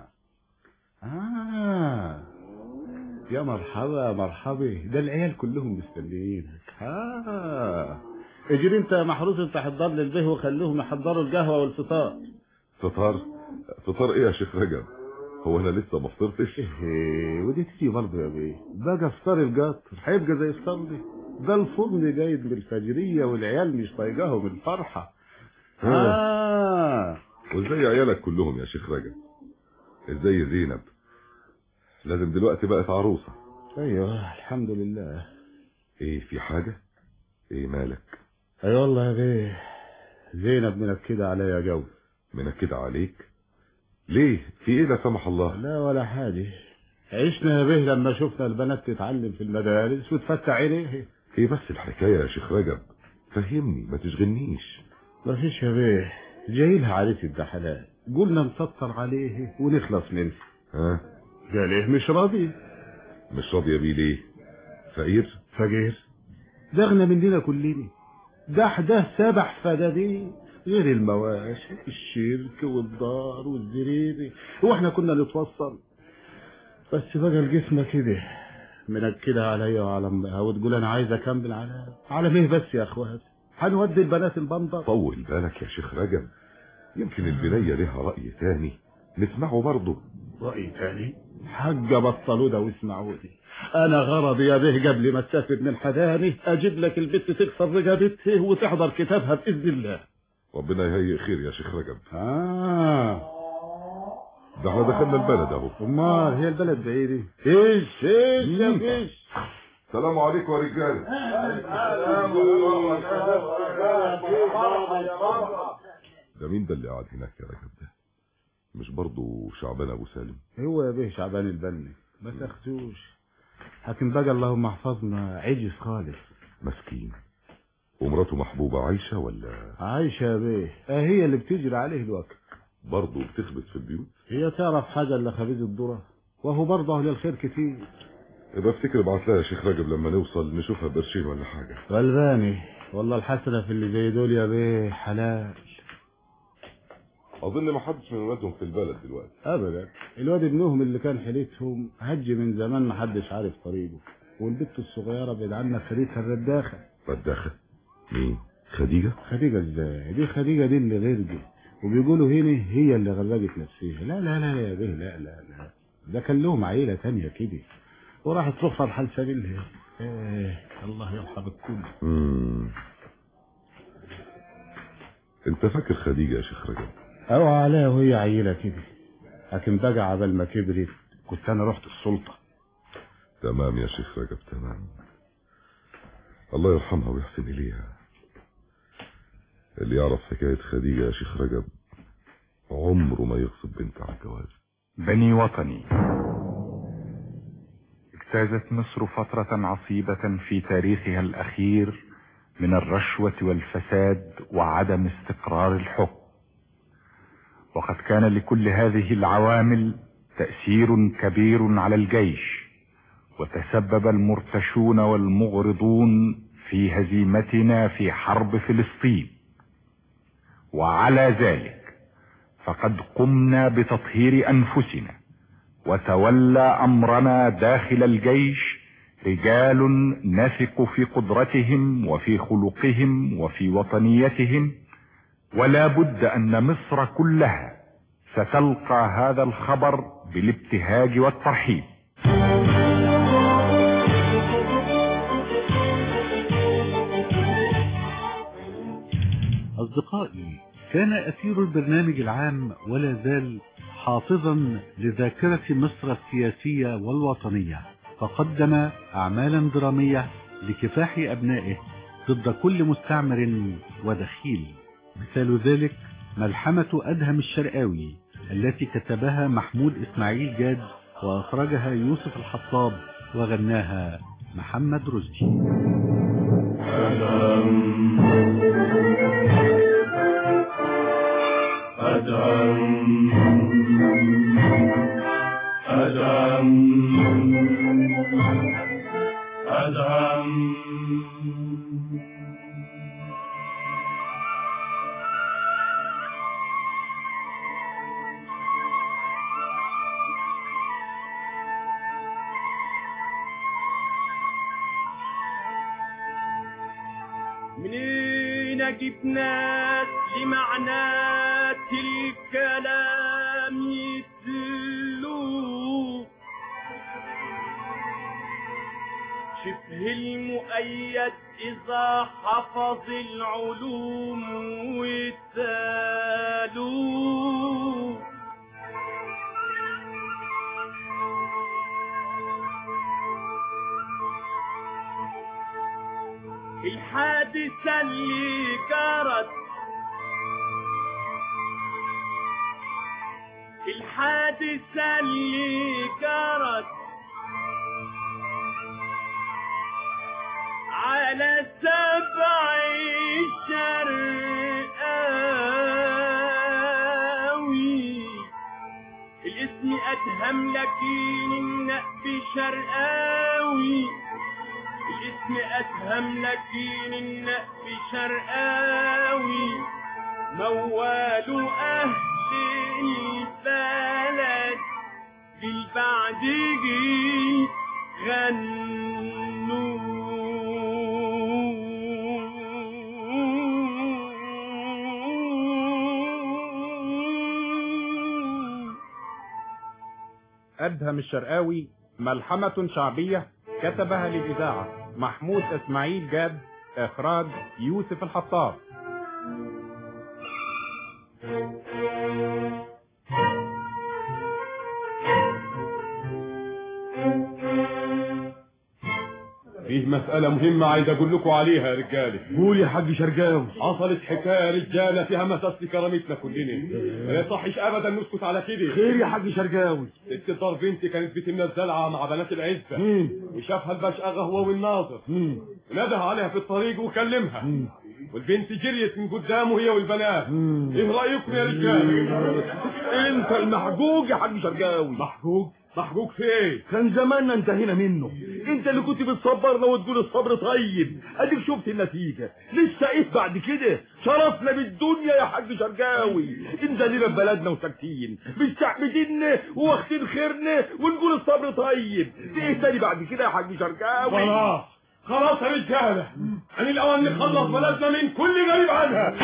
آه يا مرحبا مرحبا ده العيال كلهم مستنيينك آه اجري انت يا محروس انت حضر لي البه وخليهم يحضروا القهوة والفطار فطار فطار ايه يا شيخ رجب هو انا لسه ما فطرتش ايه ودي تيجي برضه يا بيه بقى فطار القطر هيبقى زي فطار دي ده الفرن جايد بالفجرية والعيال مش طايقاهم الفرحة آه وازاي عيالك كلهم يا شيخ رجب ازاي زينب لازم دلوقتي بقت عروسة ايوه الحمد لله ايه في حاجة ايه مالك اي والله يا بيه زينب منكدة عليا جو منكدة عليك ليه في ايه لا سمح الله لا ولا حاجة عشنا يا بيه لما شفنا البنات تتعلم في المدارس وتفتح عينيه ايه بس الحكاية يا شيخ رجب فهمني ما تشغلنيش مفيش يا بيه جاي لها عريس الدحلات قلنا نسطر عليه ونخلص منه ها قال ايه مش راضي مش راضية بيه ليه فقير فقير ده اغنى مننا كلنا ده ده سبع فدادين غير المواشي الشرك والدار والزريبة واحنا كنا نتوصل بس بقى الجسم كده منكدة عليا وعلى امها وتقول انا عايز اكمل على على ميه بس يا اخوات هنودي البنات البندر طول بالك يا شيخ رجب يمكن البنية لها رأي تاني نسمعه برضه رأي تاني حاجة بطلوا ده واسمعوا دي انا غرضي يا به قبل ما تسافر من حداني اجيب لك البت تكسر رقبتها وتحضر كتابها باذن الله ربنا يهيئ خير يا شيخ رجب اه ده احنا دخلنا البلد اهو امال هي البلد بعيدة ايش ايش يا فيش السلام عليكم يا رجاله ده مين ده اللي قاعد هناك يا رجب ده مش برضه شعبان ابو سالم هو يا به شعبان البني ما تاخذوش لكن بقى اللهم احفظنا عجز خالص مسكين ومراته محبوبة عايشة ولا عايشة يا بيه اه هي اللي بتجري عليه الوقت برضه بتخبط في البيوت هي تعرف حاجة الا خبيز الذرة وهو برضه اهل الخير كتير يبقى افتكر ابعت لها يا شيخ رجب لما نوصل نشوفها بقرشين ولا حاجة غلباني والله الحسنة في اللي زي دول يا بيه حلال اظن ما حدش من ولادهم في البلد دلوقتي ابدا الواد ابنهم اللي كان حليتهم هج من زمان ما حدش عارف طريقه والبت الصغيرة بعيد عنك خليتها الرداخة رداخة مين خديجة خديجة ازاي دي خديجة دي اللي غرقت وبيقولوا هنا هي اللي غرقت نفسها لا لا لا يا بيه لا لا لا ده كان لهم عيلة تانية كده وراحت تخفى بحال سبيلها ايه الله يرحم الكل مم. انت فاكر خديجة يا شيخ رجب او عليها وهي عيلة كده لكن بقى عبال ما كبرت كنت انا رحت السلطة تمام يا شيخ رجب تمام الله يرحمها ويحسن إليها اللي يعرف حكاية خديجة يا شيخ رجب عمره ما يغصب بنت على الجواز بني وطني اجتازت مصر فترة عصيبة في تاريخها الأخير من الرشوة والفساد وعدم استقرار الحكم وقد كان لكل هذه العوامل تأثير كبير على الجيش وتسبب المرتشون والمغرضون في هزيمتنا في حرب فلسطين وعلى ذلك فقد قمنا بتطهير انفسنا وتولى امرنا داخل الجيش رجال نثق في قدرتهم وفي خلقهم وفي وطنيتهم ولا بد ان مصر كلها ستلقى هذا الخبر بالابتهاج والترحيب أصدقائي كان أثير البرنامج العام ولا زال حافظا لذاكرة مصر السياسية والوطنية فقدم أعمالا درامية لكفاح أبنائه ضد كل مستعمر ودخيل مثال ذلك ملحمة أدهم الشرقاوي التي كتبها محمود إسماعيل جاد وأخرجها يوسف الحطاب وغناها محمد رشدي منين اجيب ناس لمعنات الكلام يدلوا شبه المؤيد اذا حفظ العلوم والتالو الحادثة اللي جرت الحادثة اللي جرت على سبع شرقاوي الاسم أتهم لكن النقب شرقاوي الاسم أتهم لكن النقب شرقاوي موال أهل البلد بالبعدي غنوا أدهم الشرقاوي ملحمة شعبية كتبها للإذاعة محمود إسماعيل جاد إخراج يوسف الحطاب فيه مسألة مهمة عايز أقول لكم عليها يا رجالة قول يا حاج شرقاوي حصلت حكاية رجالة فيها مساس لكرامتنا كلنا ما يصحش أبدا نسكت على كده خير يا حاج شرقاوي ست دار بنتي كانت بتمنى الزلعة مع بنات العزة وشافها الباشا هو والناظر ونده عليها في الطريق وكلمها والبنت جريت من قدامه هي والبنات ايه رأيكم يا رجالة انت المحجوج يا حاج شرقاوي محجوج محجوج في ايه كان زماننا انتهينا منه انت اللي كنت بتصبرنا وتقول الصبر طيب اديك شفت النتيجة لسه ايه بعد كده شرفنا بالدنيا يا حاج شرقاوي انت لينا في بلدنا وساكتين مستحمدين واخدين خيرنا ونقول الصبر طيب في ايه تاني بعد كده يا حاج شرقاوي خلاص خلاص يا رجالة عن الأوان نخلص بلدنا من كل غريب عنها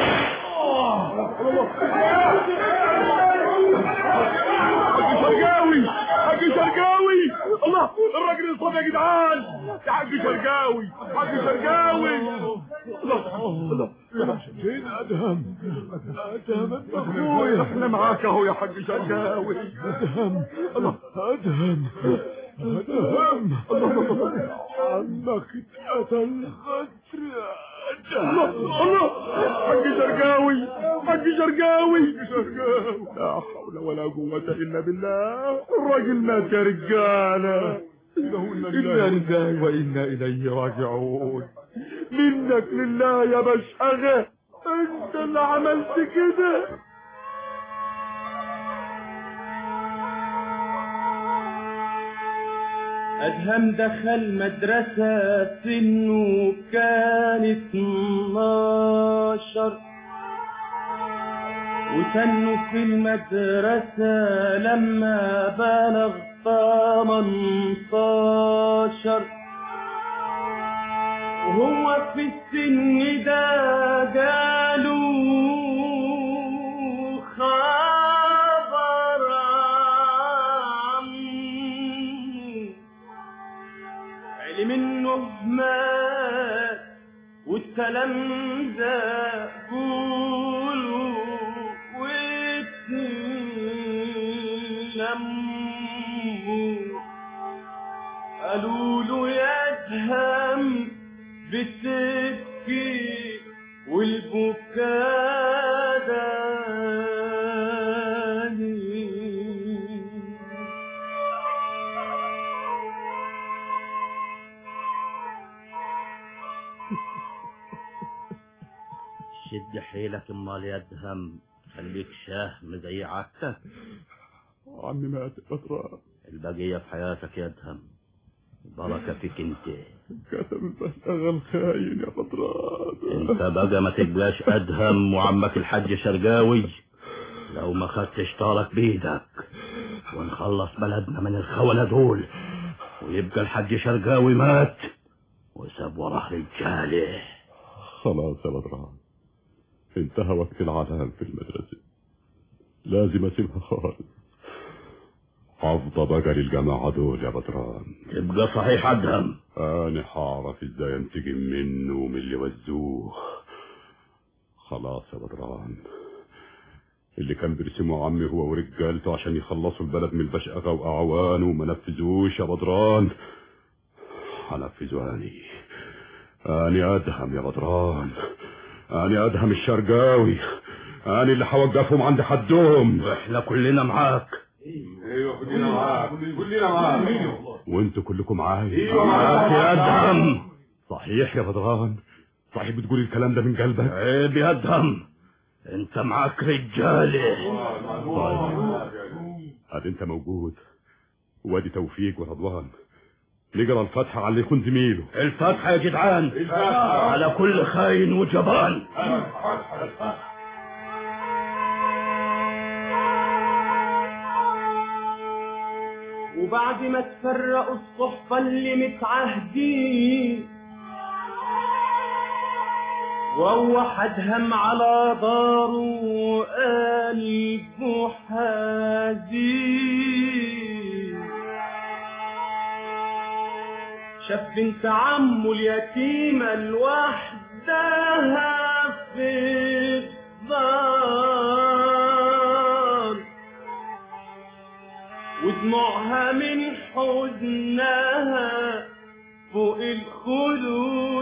حاج شرقاوي حاج شرقاوي الله الراجل الصبي يا جدعان يا حاج شرقاوي حاج شرقاوي الله الله فين ادهم ادهم اخويا احنا معاك اهو يا حاج شرقاوي ادهم الله ادهم ادهم الله عمك اتقتل غدر الله الله حاج شرقاوي حاج شرقاوي شرقاوي لا حول ولا قوة إلا بالله الراجل مات يا رجالة إنا لله وإنا إليه راجعون منك لله يا بشأغة أنت اللي عملت كده أدهم دخل مدرسة سنه كان 12 وسنه في المدرسة لما بلغ 18 وهو في السن ده جاله خبر منه مات والسلام ده قولوا واتلموا قالوا له يدهم بتبكي والبكاء داني شد حيلك امال يا ادهم خليك شهم زي عادتك عمي مات فترة البقية في حياتك يا ادهم البركة فيك انت كتب بشتغل خاين يا فترة انت بقى ما تبقاش ادهم وعمك الحاج شرقاوي لو ما خدتش طارك بايدك ونخلص بلدنا من الخونة دول ويبقى الحاج شرقاوي مات وساب وراه رجاله خلاص يا بدران انتهى وقت العذاب في المدرسة لازم اسيبها خالص حافظة بقى للجماعة دول يا بدران تبقى صحيح ادهم انا هعرف ازاي انتقم منه ومن اللي وزوه خلاص يا بدران اللي كان بيرسمه عمي هو ورجالته عشان يخلصوا البلد من البشقة وأعوانه وما نفذوش يا بدران هنفذه أني أني أدهم يا بدران أني أدهم الشرقاوي أنا اللي هوقفهم عند حدهم احنا كلنا معاك ايوه كلنا معاك كلنا معاك وانتوا كلكم معايا ايوه معاك يا أدهم. صحيح يا بدران صحيح بتقول الكلام ده من قلبك عيب يا ادهم انت معاك رجاله ادي انت موجود وادي توفيق ورضوان نقرا الفاتحه على اللي يكون زميله الفاتحة يا جدعان الفاتحة. على كل خاين وجبان وبعد ما تفرقوا الصحبة اللي متعهدين روح ادهم على داره قلبه حزين شاف بنت عمه اليتيمة لوحدها في الدار ودموعها من حزنها فوق الخدود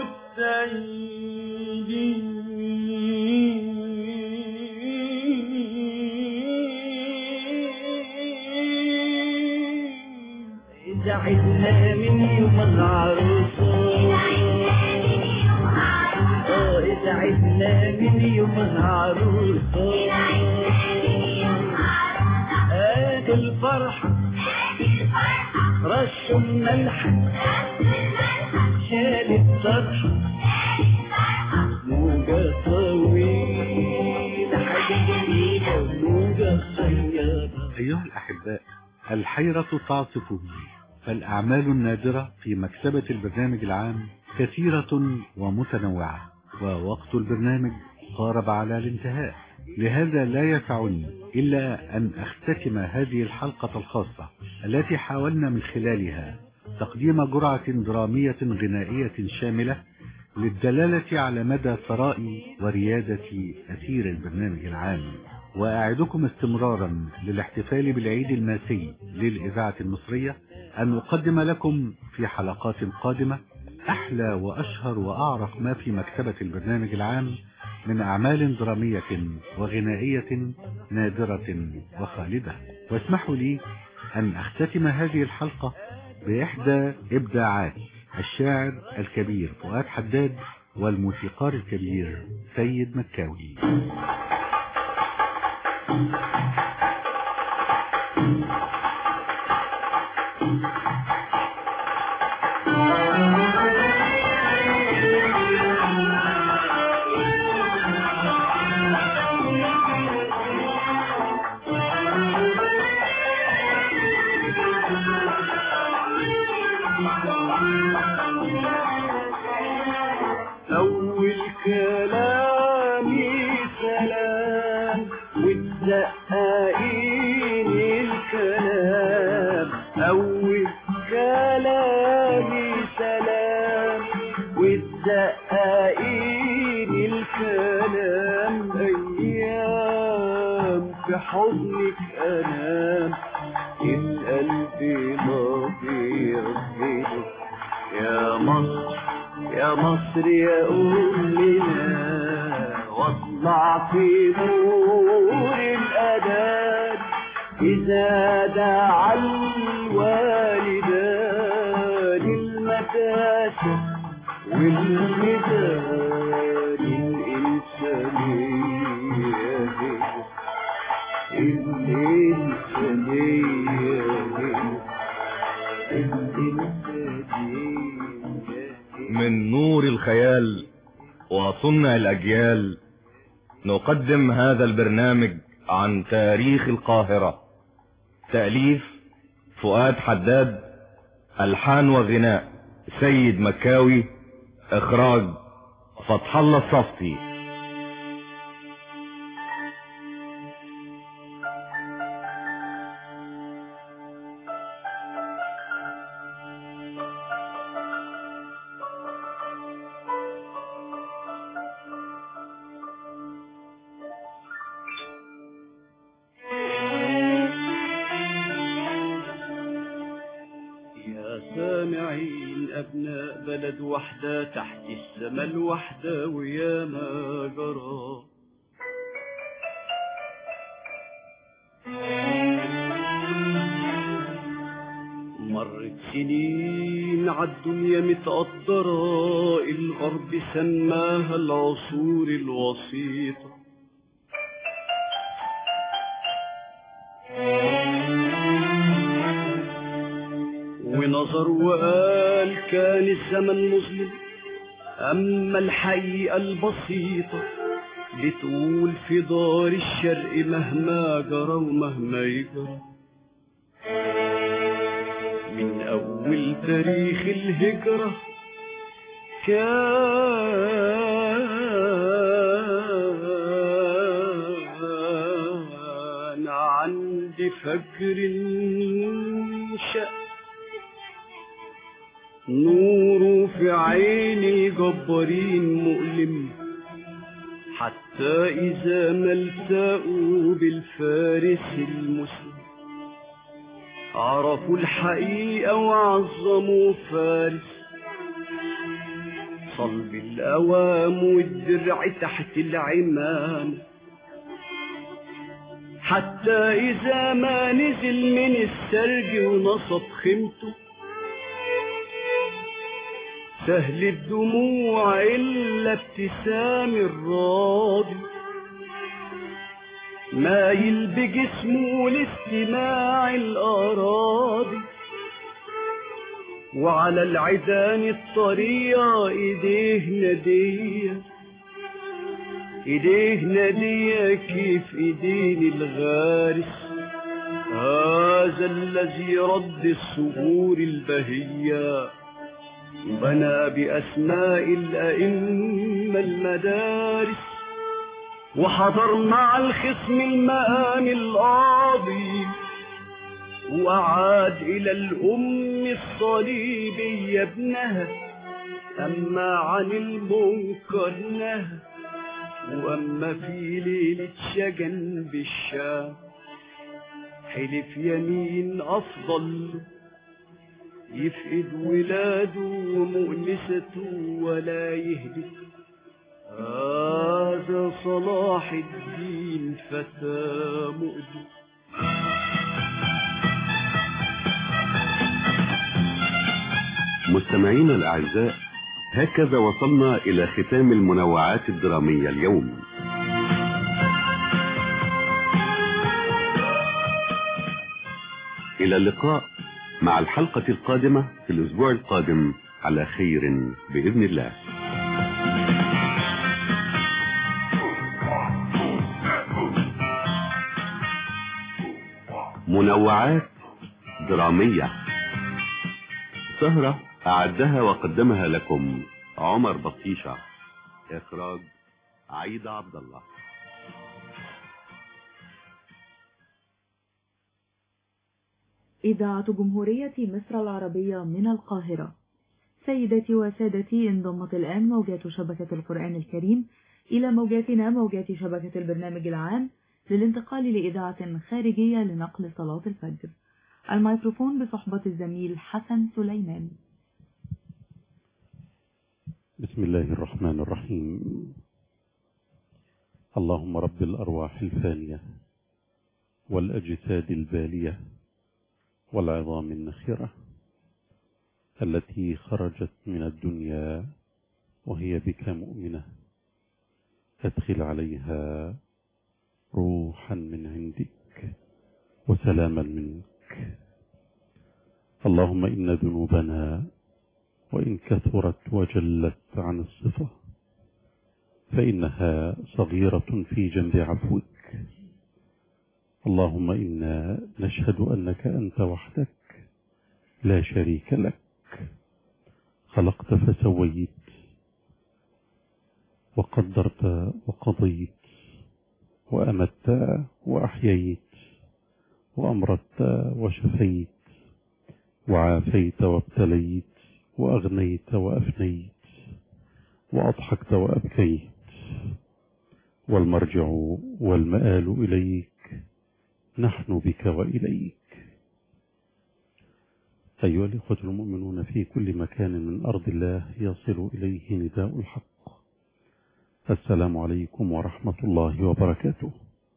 سيدين زعلنا من يوم العروسة اه زعلنا من يوم العروسة هات الفرحة رش الملح شال الطرحة موجة طويلة حاجة جميلة موجة صيادة أيها الأحباء الحيرة تعصف بي فالأعمال النادرة في مكتبة البرنامج العام كثيرة ومتنوعة ووقت البرنامج قارب على الانتهاء لهذا لا يسعني إلا أن أختتم هذه الحلقة الخاصة التي حاولنا من خلالها تقديم جرعة درامية غنائية شاملة للدلالة على مدى ثراء وريادة أثير البرنامج العام وأعدكم استمرارا للاحتفال بالعيد الماسي للإذاعة المصرية أن أقدم لكم في حلقات قادمة أحلى وأشهر وأعرق ما في مكتبة البرنامج العام من أعمال درامية وغنائية نادرة وخالدة واسمحوا لي أن أختتم هذه الحلقة بإحدى إبداعات الشاعر الكبير فؤاد حداد والموسيقار الكبير سيد مكاوي أول كلامي سلام وتزققين الكلام أول كلامي سلام زقاقين الكلام أيام في حضنك أنام القلب ناطر بيدك يا مصر يا مصر يا أمنا واطلع في نور الأذان إذا دعا الوالدان المداسة والميدان الإنسانية الإنسانية من نور الخيال وصنع الأجيال نقدم هذا البرنامج عن تاريخ القاهرة تأليف فؤاد حداد ألحان وغناء سيد مكاوي إخراج فتح الله الصفتي يا سامعين أبناء بلد وحدة تحت السما الوحدة ويا ما جرى مرت سنين عالدنيا متقدرة الغرب سماها العصور الوسيطة ونظر وقال كان الزمن مظلم أما الحقيقة البسيطة بتقول في دار الشرق مهما جرى ومهما يجرى من أول تاريخ الهجرة كان عندي فجر شق نوره في عيني جبارين مؤلم حتى إذا ما التقوا بالفارس المسلم عرفوا الحقيقة وعظموا فارس صلب الأوام والدرع تحت العمامة حتى إذا ما نزل من السرج ونصب خيمته سهل الدموع إلا ابتسام الراضي مايل بجسمه لاستماع الأراضي وعلى العيدان الطرية ايديه نادية ايديه نادية كيف ايدين الغارس هذا الذي رد الصخور البهية بنى بأسماء الأئمة المدارس وحضر مع الخصم المقام القاضي وأعاد إلى الأم الصليبية ابنها أما عن المنكر نهى وأما في ليلة شجن بالشام حلف يمين أفضل يفقد ولاده ومؤنسته ولا يهلك هذا صلاح الدين فتى مؤذي مستمعينا الأعزاء هكذا وصلنا إلى ختام المنوعات الدرامية اليوم إلى اللقاء مع الحلقة القادمة في الأسبوع القادم على خير بإذن الله منوعات درامية سهرة أعدها وقدمها لكم عمر بطيشة إخراج عيد عبد الله إذاعة جمهورية مصر العربية من القاهرة سيداتي وسادتي انضمت الآن موجات شبكة القرآن الكريم إلى موجاتنا موجات شبكة البرنامج العام للانتقال لإذاعة خارجية لنقل صلاة الفجر الميكروفون بصحبة الزميل حسن سليمان بسم الله الرحمن الرحيم اللهم رب الأرواح الفانية والأجساد البالية والعظام النخرة التي خرجت من الدنيا وهي بك مؤمنة أدخل عليها روحا من عندك وسلاما منك اللهم إن ذنوبنا وإن كثرت وجلت عن الصفة فإنها صغيرة في جنب عفوك اللهم إنا نشهد أنك أنت وحدك لا شريك لك خلقت فسويت وقدرت وقضيت وأمت وأحييت وأمرت وشفيت وعافيت وابتليت وأغنيت وأفنيت وأضحكت وأبكيت والمرجع والمآل إليك نحن بك وإليك أيها الإخوة المؤمنون في كل مكان من أرض الله يصل إليه نداء الحق السلام عليكم ورحمة الله وبركاته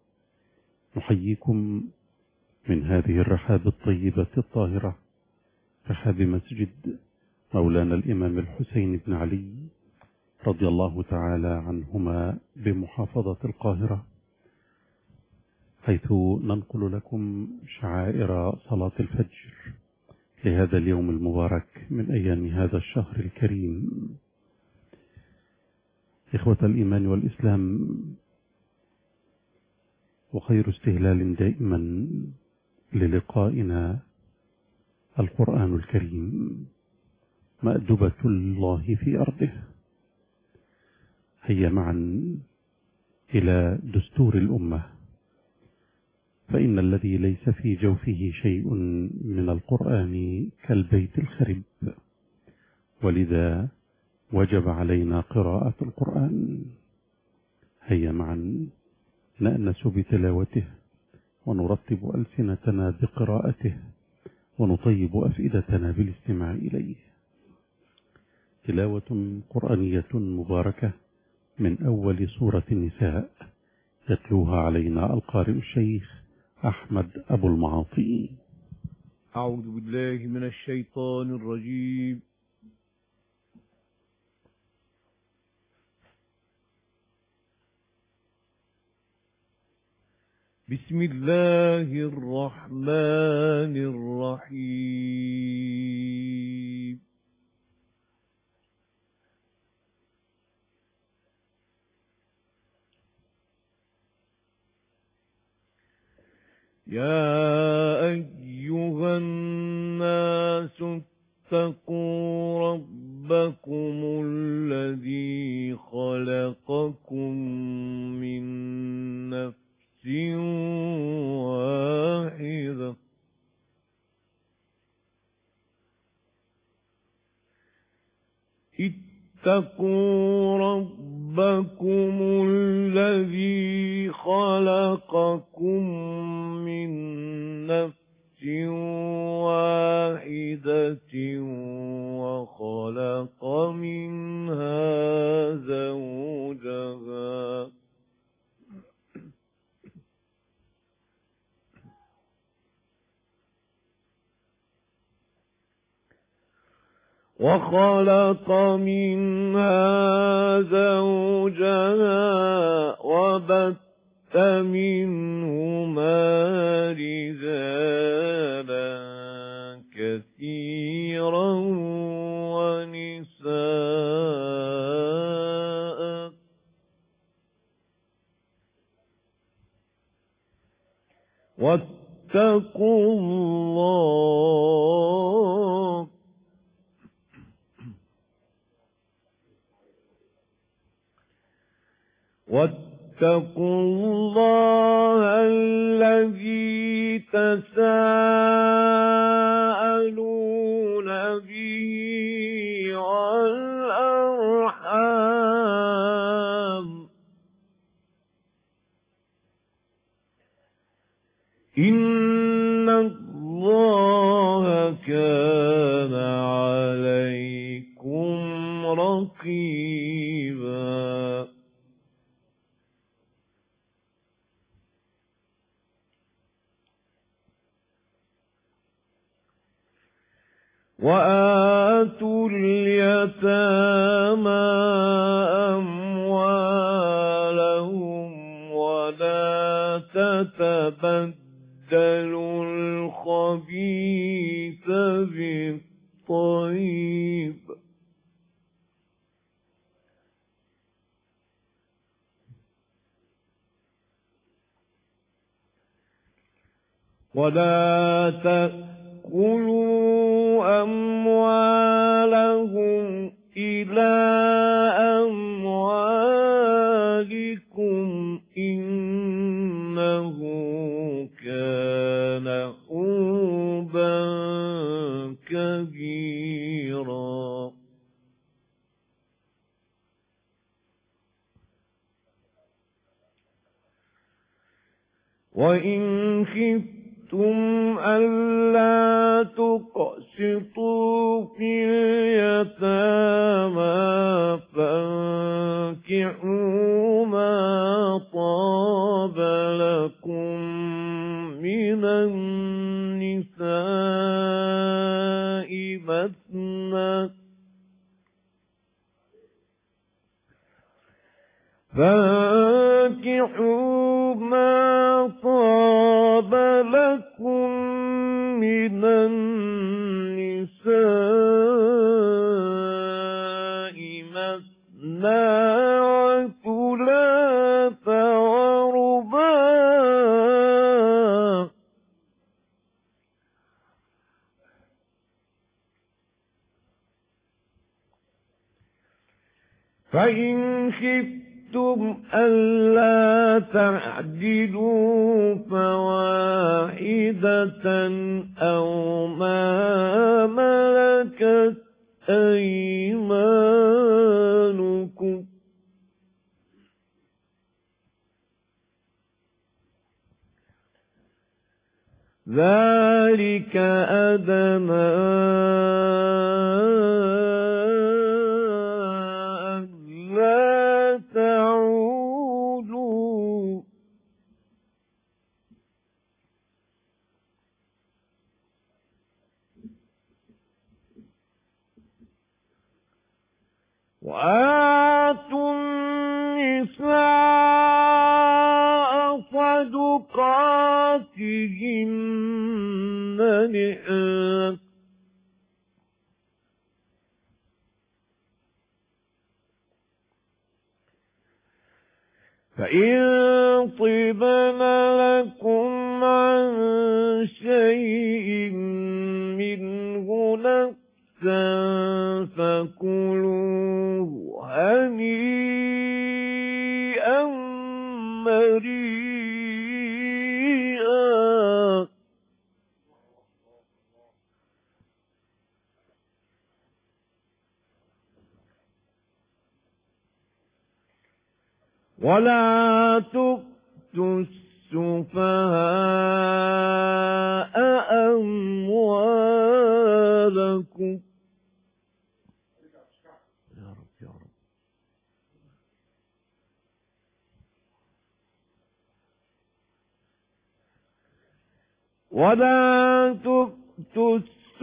نحييكم من هذه الرحاب الطيبة الطاهرة رحاب مسجد مولانا الإمام الحسين بن علي رضي الله تعالى عنهما بمحافظة القاهرة حيث ننقل لكم شعائر صلاة الفجر لهذا اليوم المبارك من أيام هذا الشهر الكريم إخوة الإيمان والإسلام وخير استهلال دائما للقائنا القرآن الكريم مأدبة الله في أرضه هيا معا إلى دستور الأمة فإن الذي ليس في جوفه شيء من القرآن كالبيت الخرب ولذا وجب علينا قراءة القرآن هيا معا نأنس بتلاوته ونرتب ألسنتنا بقراءته ونطيب أفئدتنا بالاستماع إليه تلاوة قرآنية مباركة من أول سورة النساء يتلوها علينا القارئ الشيخ أحمد أبو المعاطي أعوذ بالله من الشيطان الرجيم بسم الله الرحمن الرحيم يا أيها الناس اتقوا ربكم الذي خلقكم من نفس واحدة اتقوا ربكم الذي خلقكم من نفس واحدة وخلق منها زوجها وخلق منها زوجها وبث منهما رجالا كثيرا ونساء واتقوا الله واتقوا الله الذي تساءلون به وكان عليكم رقيبا وآتوا اليتامى أموالهم ولا تتبدلوا الخبيث بالطيب ولا تأكلوا أموالهم إلى أموالكم إنه كان حوبا كبيرا وإن خفتم ألا تقسطوا في اليتامى فانكحوا ما طاب لكم من النساء مثنى فانكحوا ما طاب لكم من النساء مثنى وثلاث ورباع فإن خفتم ألا تعدلوا فواحدة أو ما ملكت أيمانكم ذلك أدنى ألا تعودوا وآتوا النساء صدقاتهن نحلة فإن طبن لكم عن شيء منه نفسا فكلوه هنيئا مريئا ولا تؤتوا السفهاء أموالكم يا رب يا رب ولا تؤتوا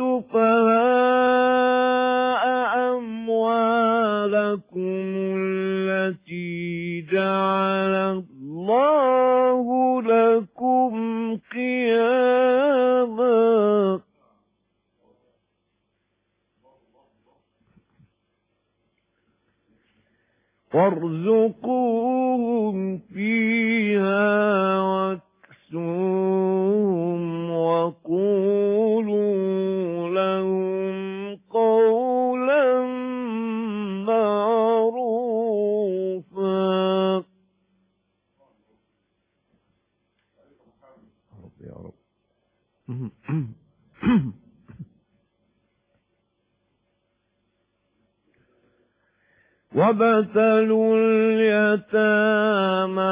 السفهاء أموالكم التي جعل الله لكم قياما وارزقوهم فيها واكسوهم وقولوا لهم قولا معروفا يا رب وابتلوا اليتامى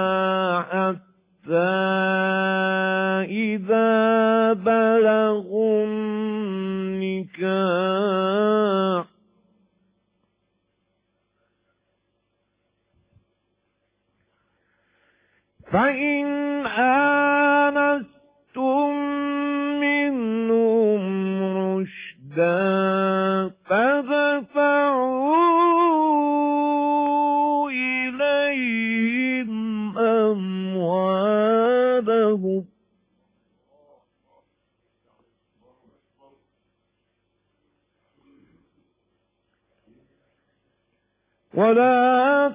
حتى إذا بلغوا النكاح فإن آنستم منهم رشدا فادفعوا إليهم أموالهم ولا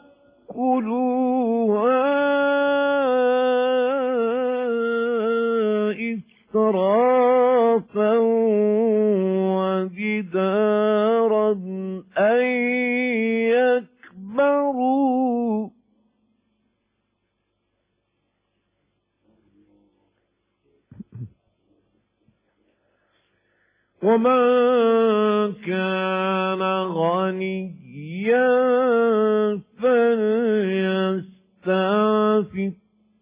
تأكلوها إسرافا وبدارا أن يكبروا ومن كان غنيا فليستعفف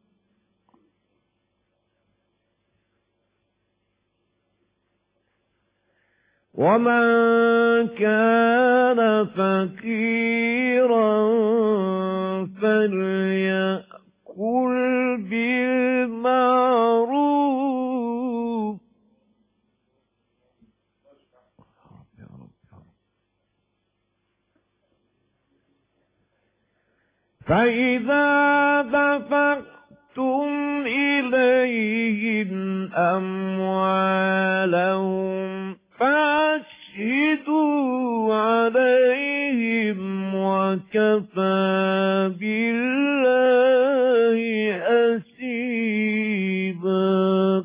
ومن كان فقيرا فليأكل بالمعروف فإذا دفعتم إليهم أموالهم فأشهدوا عليهم وكفى بالله حسيبا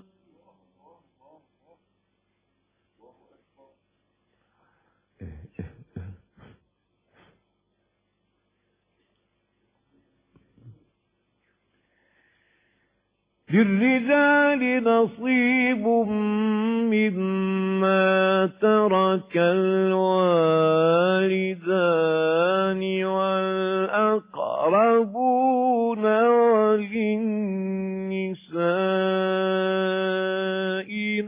للرجال نصيب مما ترك الوالدان والأقربون وللنساء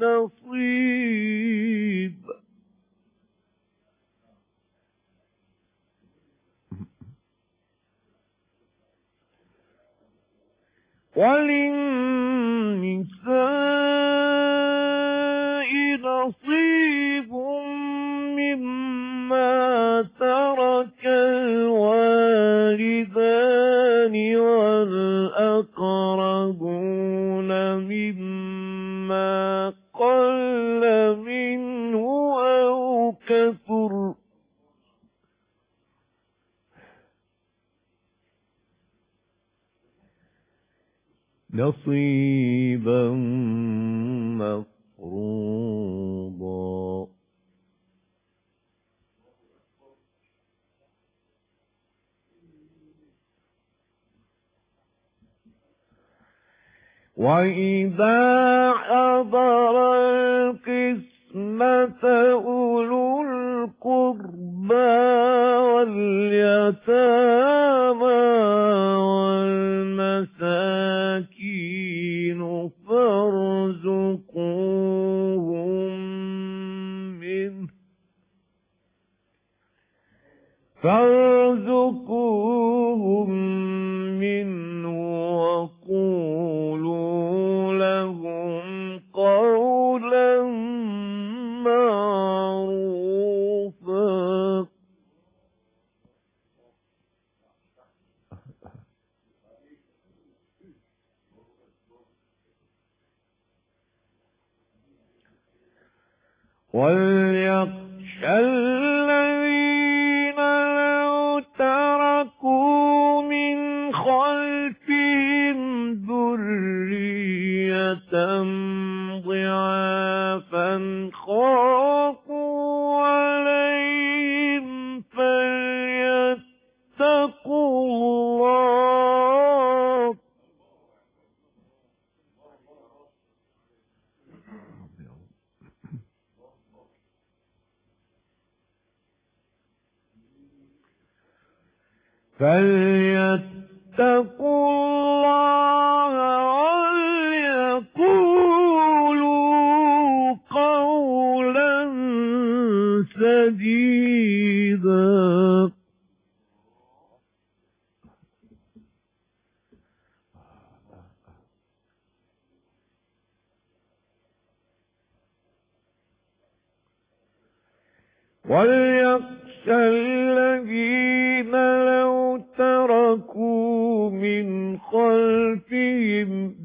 نصيب وللنساء نصيب مما ترك الوالدان والأقربون مما قل منه أو كثر نصيبا مفروضا وإذا حضر القسمة أولو القربى واليتامى والمساكين فارزقوهم منه فارزقوهم منه وقولوا لهم قولا معروفا وليخشى الذين لو تركوا من خلفهم ذرية ضعافا خافوا عليهم فليتقوا الله فليتقوا الله وليقولوا قولا سديدا وليخشى الذين لو تركوا من خلفهم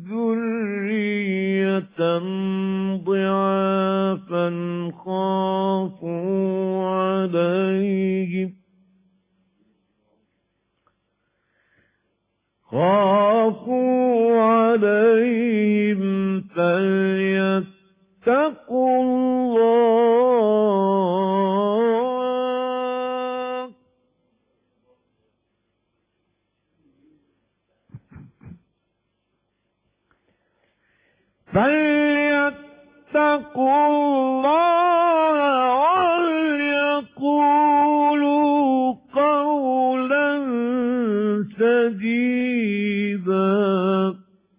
ذرية ضعافا خافوا عليهم خافوا عليهم فليتقوا الله فليتقوا الله وليقولوا قولا سديدا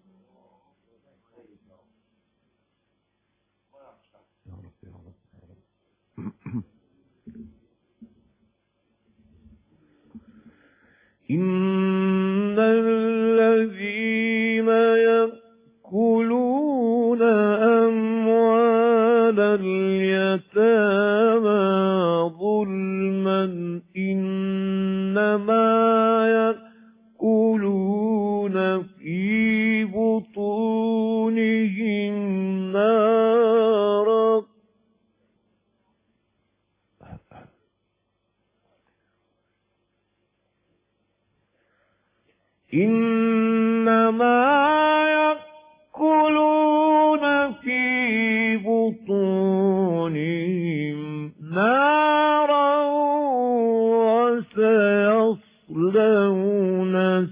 إن الذين يأكلون أموال اليتامى ظلما إنما يأكلون في بطونهم نارا إنما يأكلون في بطونهم نارا وسيصلون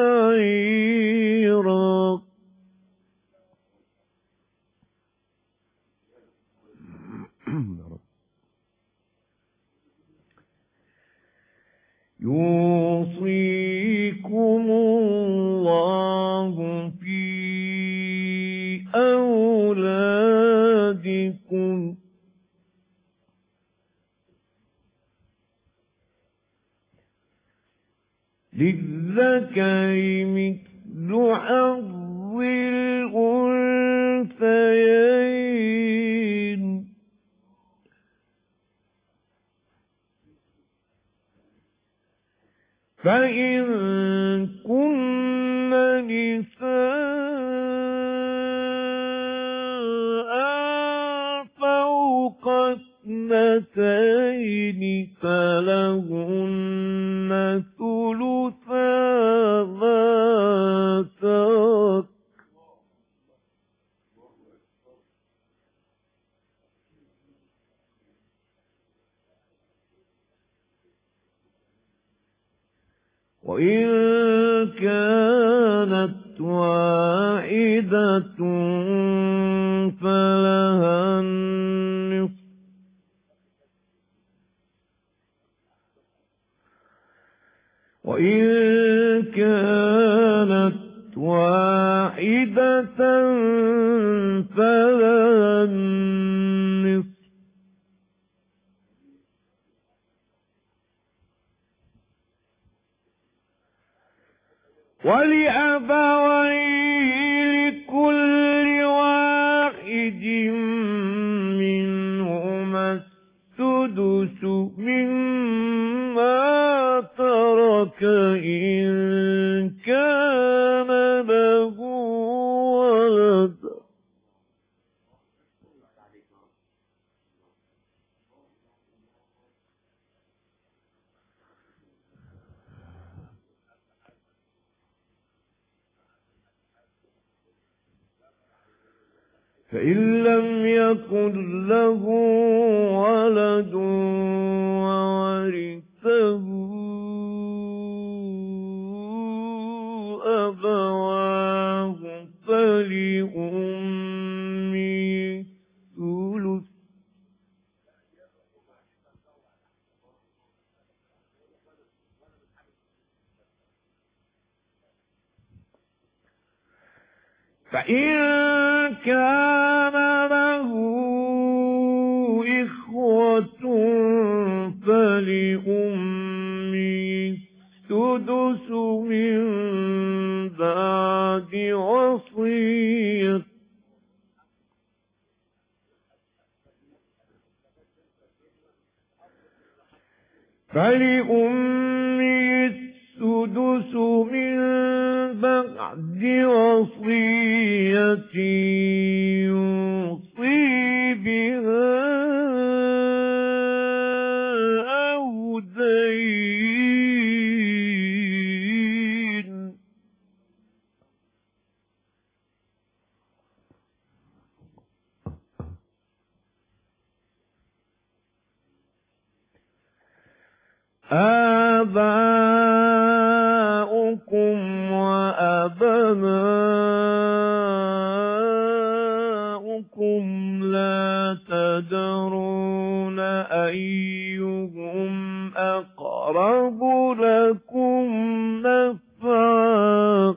سعيرا يوصيكم الله في أولادكم للذكر مثل حظ الأنثيين فإن كن نساء فوق اثنتين فلهن ثلثا ما ترك وإن كانت واحدة فلها النصف وإن كانت واحدة فلها النصف ولأبويه لكل واحد منهما السدس مما ترك إن كان له ولد فإن لم يكن له ولد وورثه أبواه فلأمه الثلث فإن كان له إخوة فلأمي السدس من بعد وصية يوصي بها أو دين آباؤكم وأبناؤكم لا تدرون أيهم أقرب لكم نفعا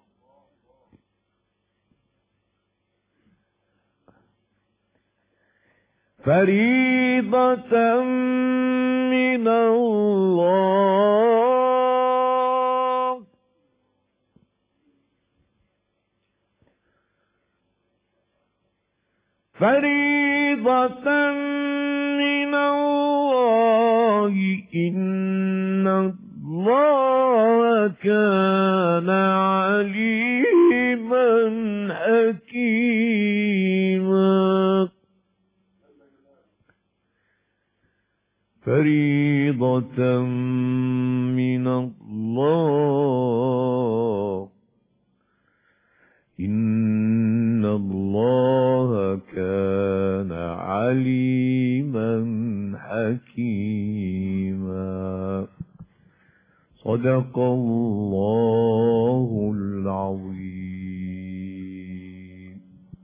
فريضة من الله فريضة من الله إن الله كان عليما حكيما فريضة من الله إن الله كان عليما حكيما صدق الله العظيم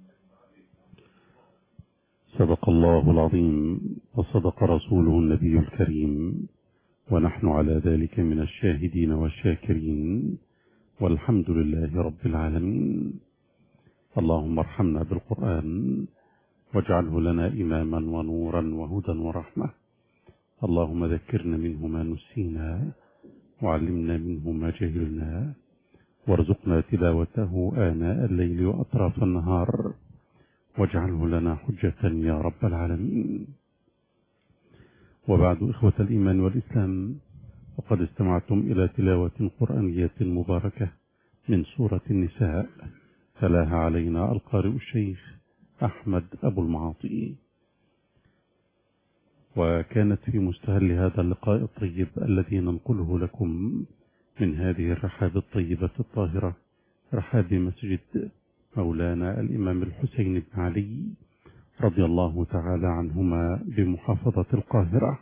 صدق الله العظيم وصدق رسوله النبي الكريم ونحن على ذلك من الشاهدين والشاكرين والحمد لله رب العالمين اللهم ارحمنا بالقرآن واجعله لنا إماما ونورا وهدى ورحمة اللهم ذكرنا منه ما نسينا وعلمنا منه ما جهلنا وارزقنا تلاوته آناء الليل وأطراف النهار واجعله لنا حجة يا رب العالمين وبعد إخوة الإيمان والإسلام وقد استمعتم إلى تلاوة قرآنية مباركة من سورة النساء تلاها علينا القارئ الشيخ أحمد أبو المعاطي وكانت في مستهل هذا اللقاء الطيب الذي ننقله لكم من هذه الرحاب الطيبة الطاهرة رحاب مسجد مولانا الإمام الحسين بن علي رضي الله تعالى عنهما بمحافظة القاهرة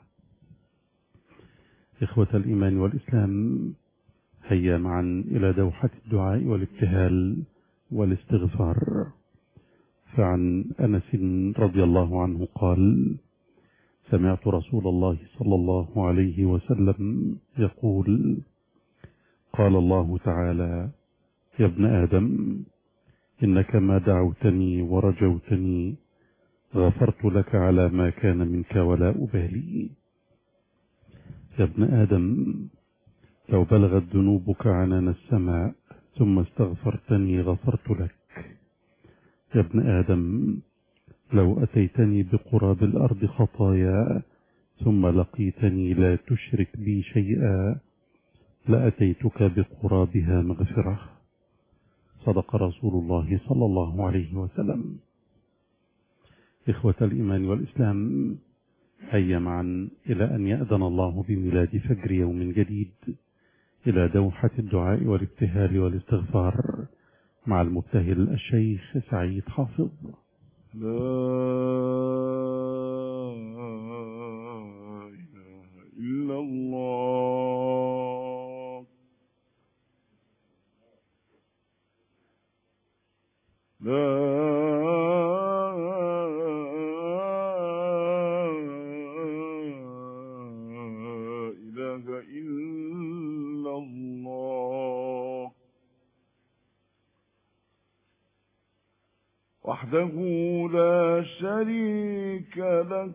إخوة الإيمان والإسلام هيا معا إلى دوحة الدعاء والابتهال والاستغفار فعن أنس رضي الله عنه قال سمعت رسول الله صلى الله عليه وسلم يقول قال الله تعالى يا ابن آدم إنك ما دعوتني ورجوتني غفرت لك على ما كان منك ولا أبالي يا ابن آدم لو بلغت ذنوبك عنان السماء ثم استغفرتني غفرت لك يا ابن آدم لو أتيتني بقراب الأرض خطايا ثم لقيتني لا تشرك بي شيئا لأتيتك بقرابها مغفرة صدق رسول الله صلى الله عليه وسلم إخوة الإيمان والإسلام هيا معا إلى أن يأذن الله بميلاد فجر يوم جديد إلى دوحة الدعاء والابتهال والاستغفار مع المبتهل الشيخ سعيد حافظ لا إله إلا الله لا إله إلا الله وحده لا شريك له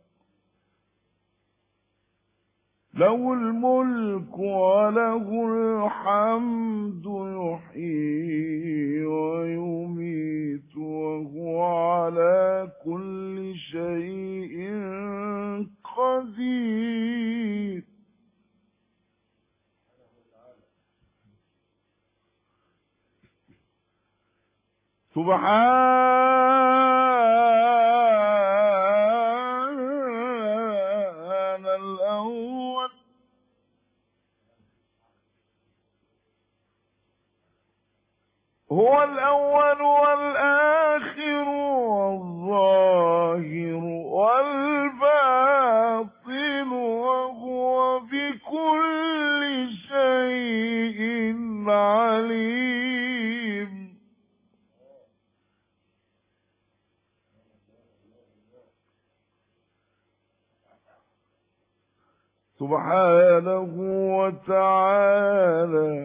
له الملك وله الحمد يحيي ويميت وهو على كل شيء خزير سبحان الأول هو الأول والآخر والظاهر والباطن وهو بكل شيء عليم سبحانه وتعالى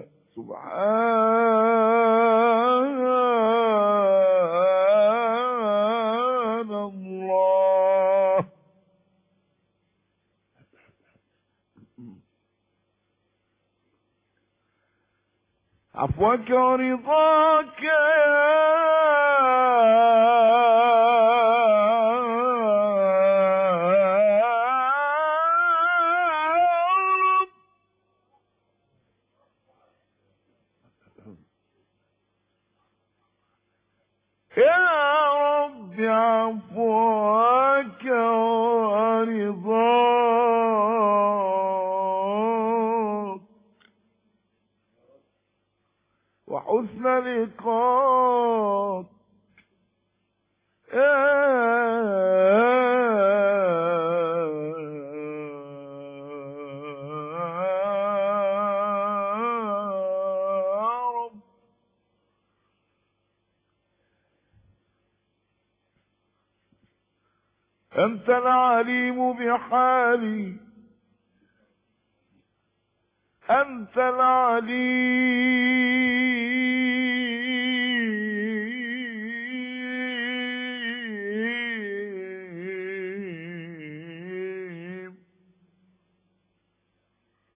سبحان الله عفوك ورضاك يا رب يا رب عفوك ورضاك وحسن لقاك يا رب أنت العليم بحالي أنت العليم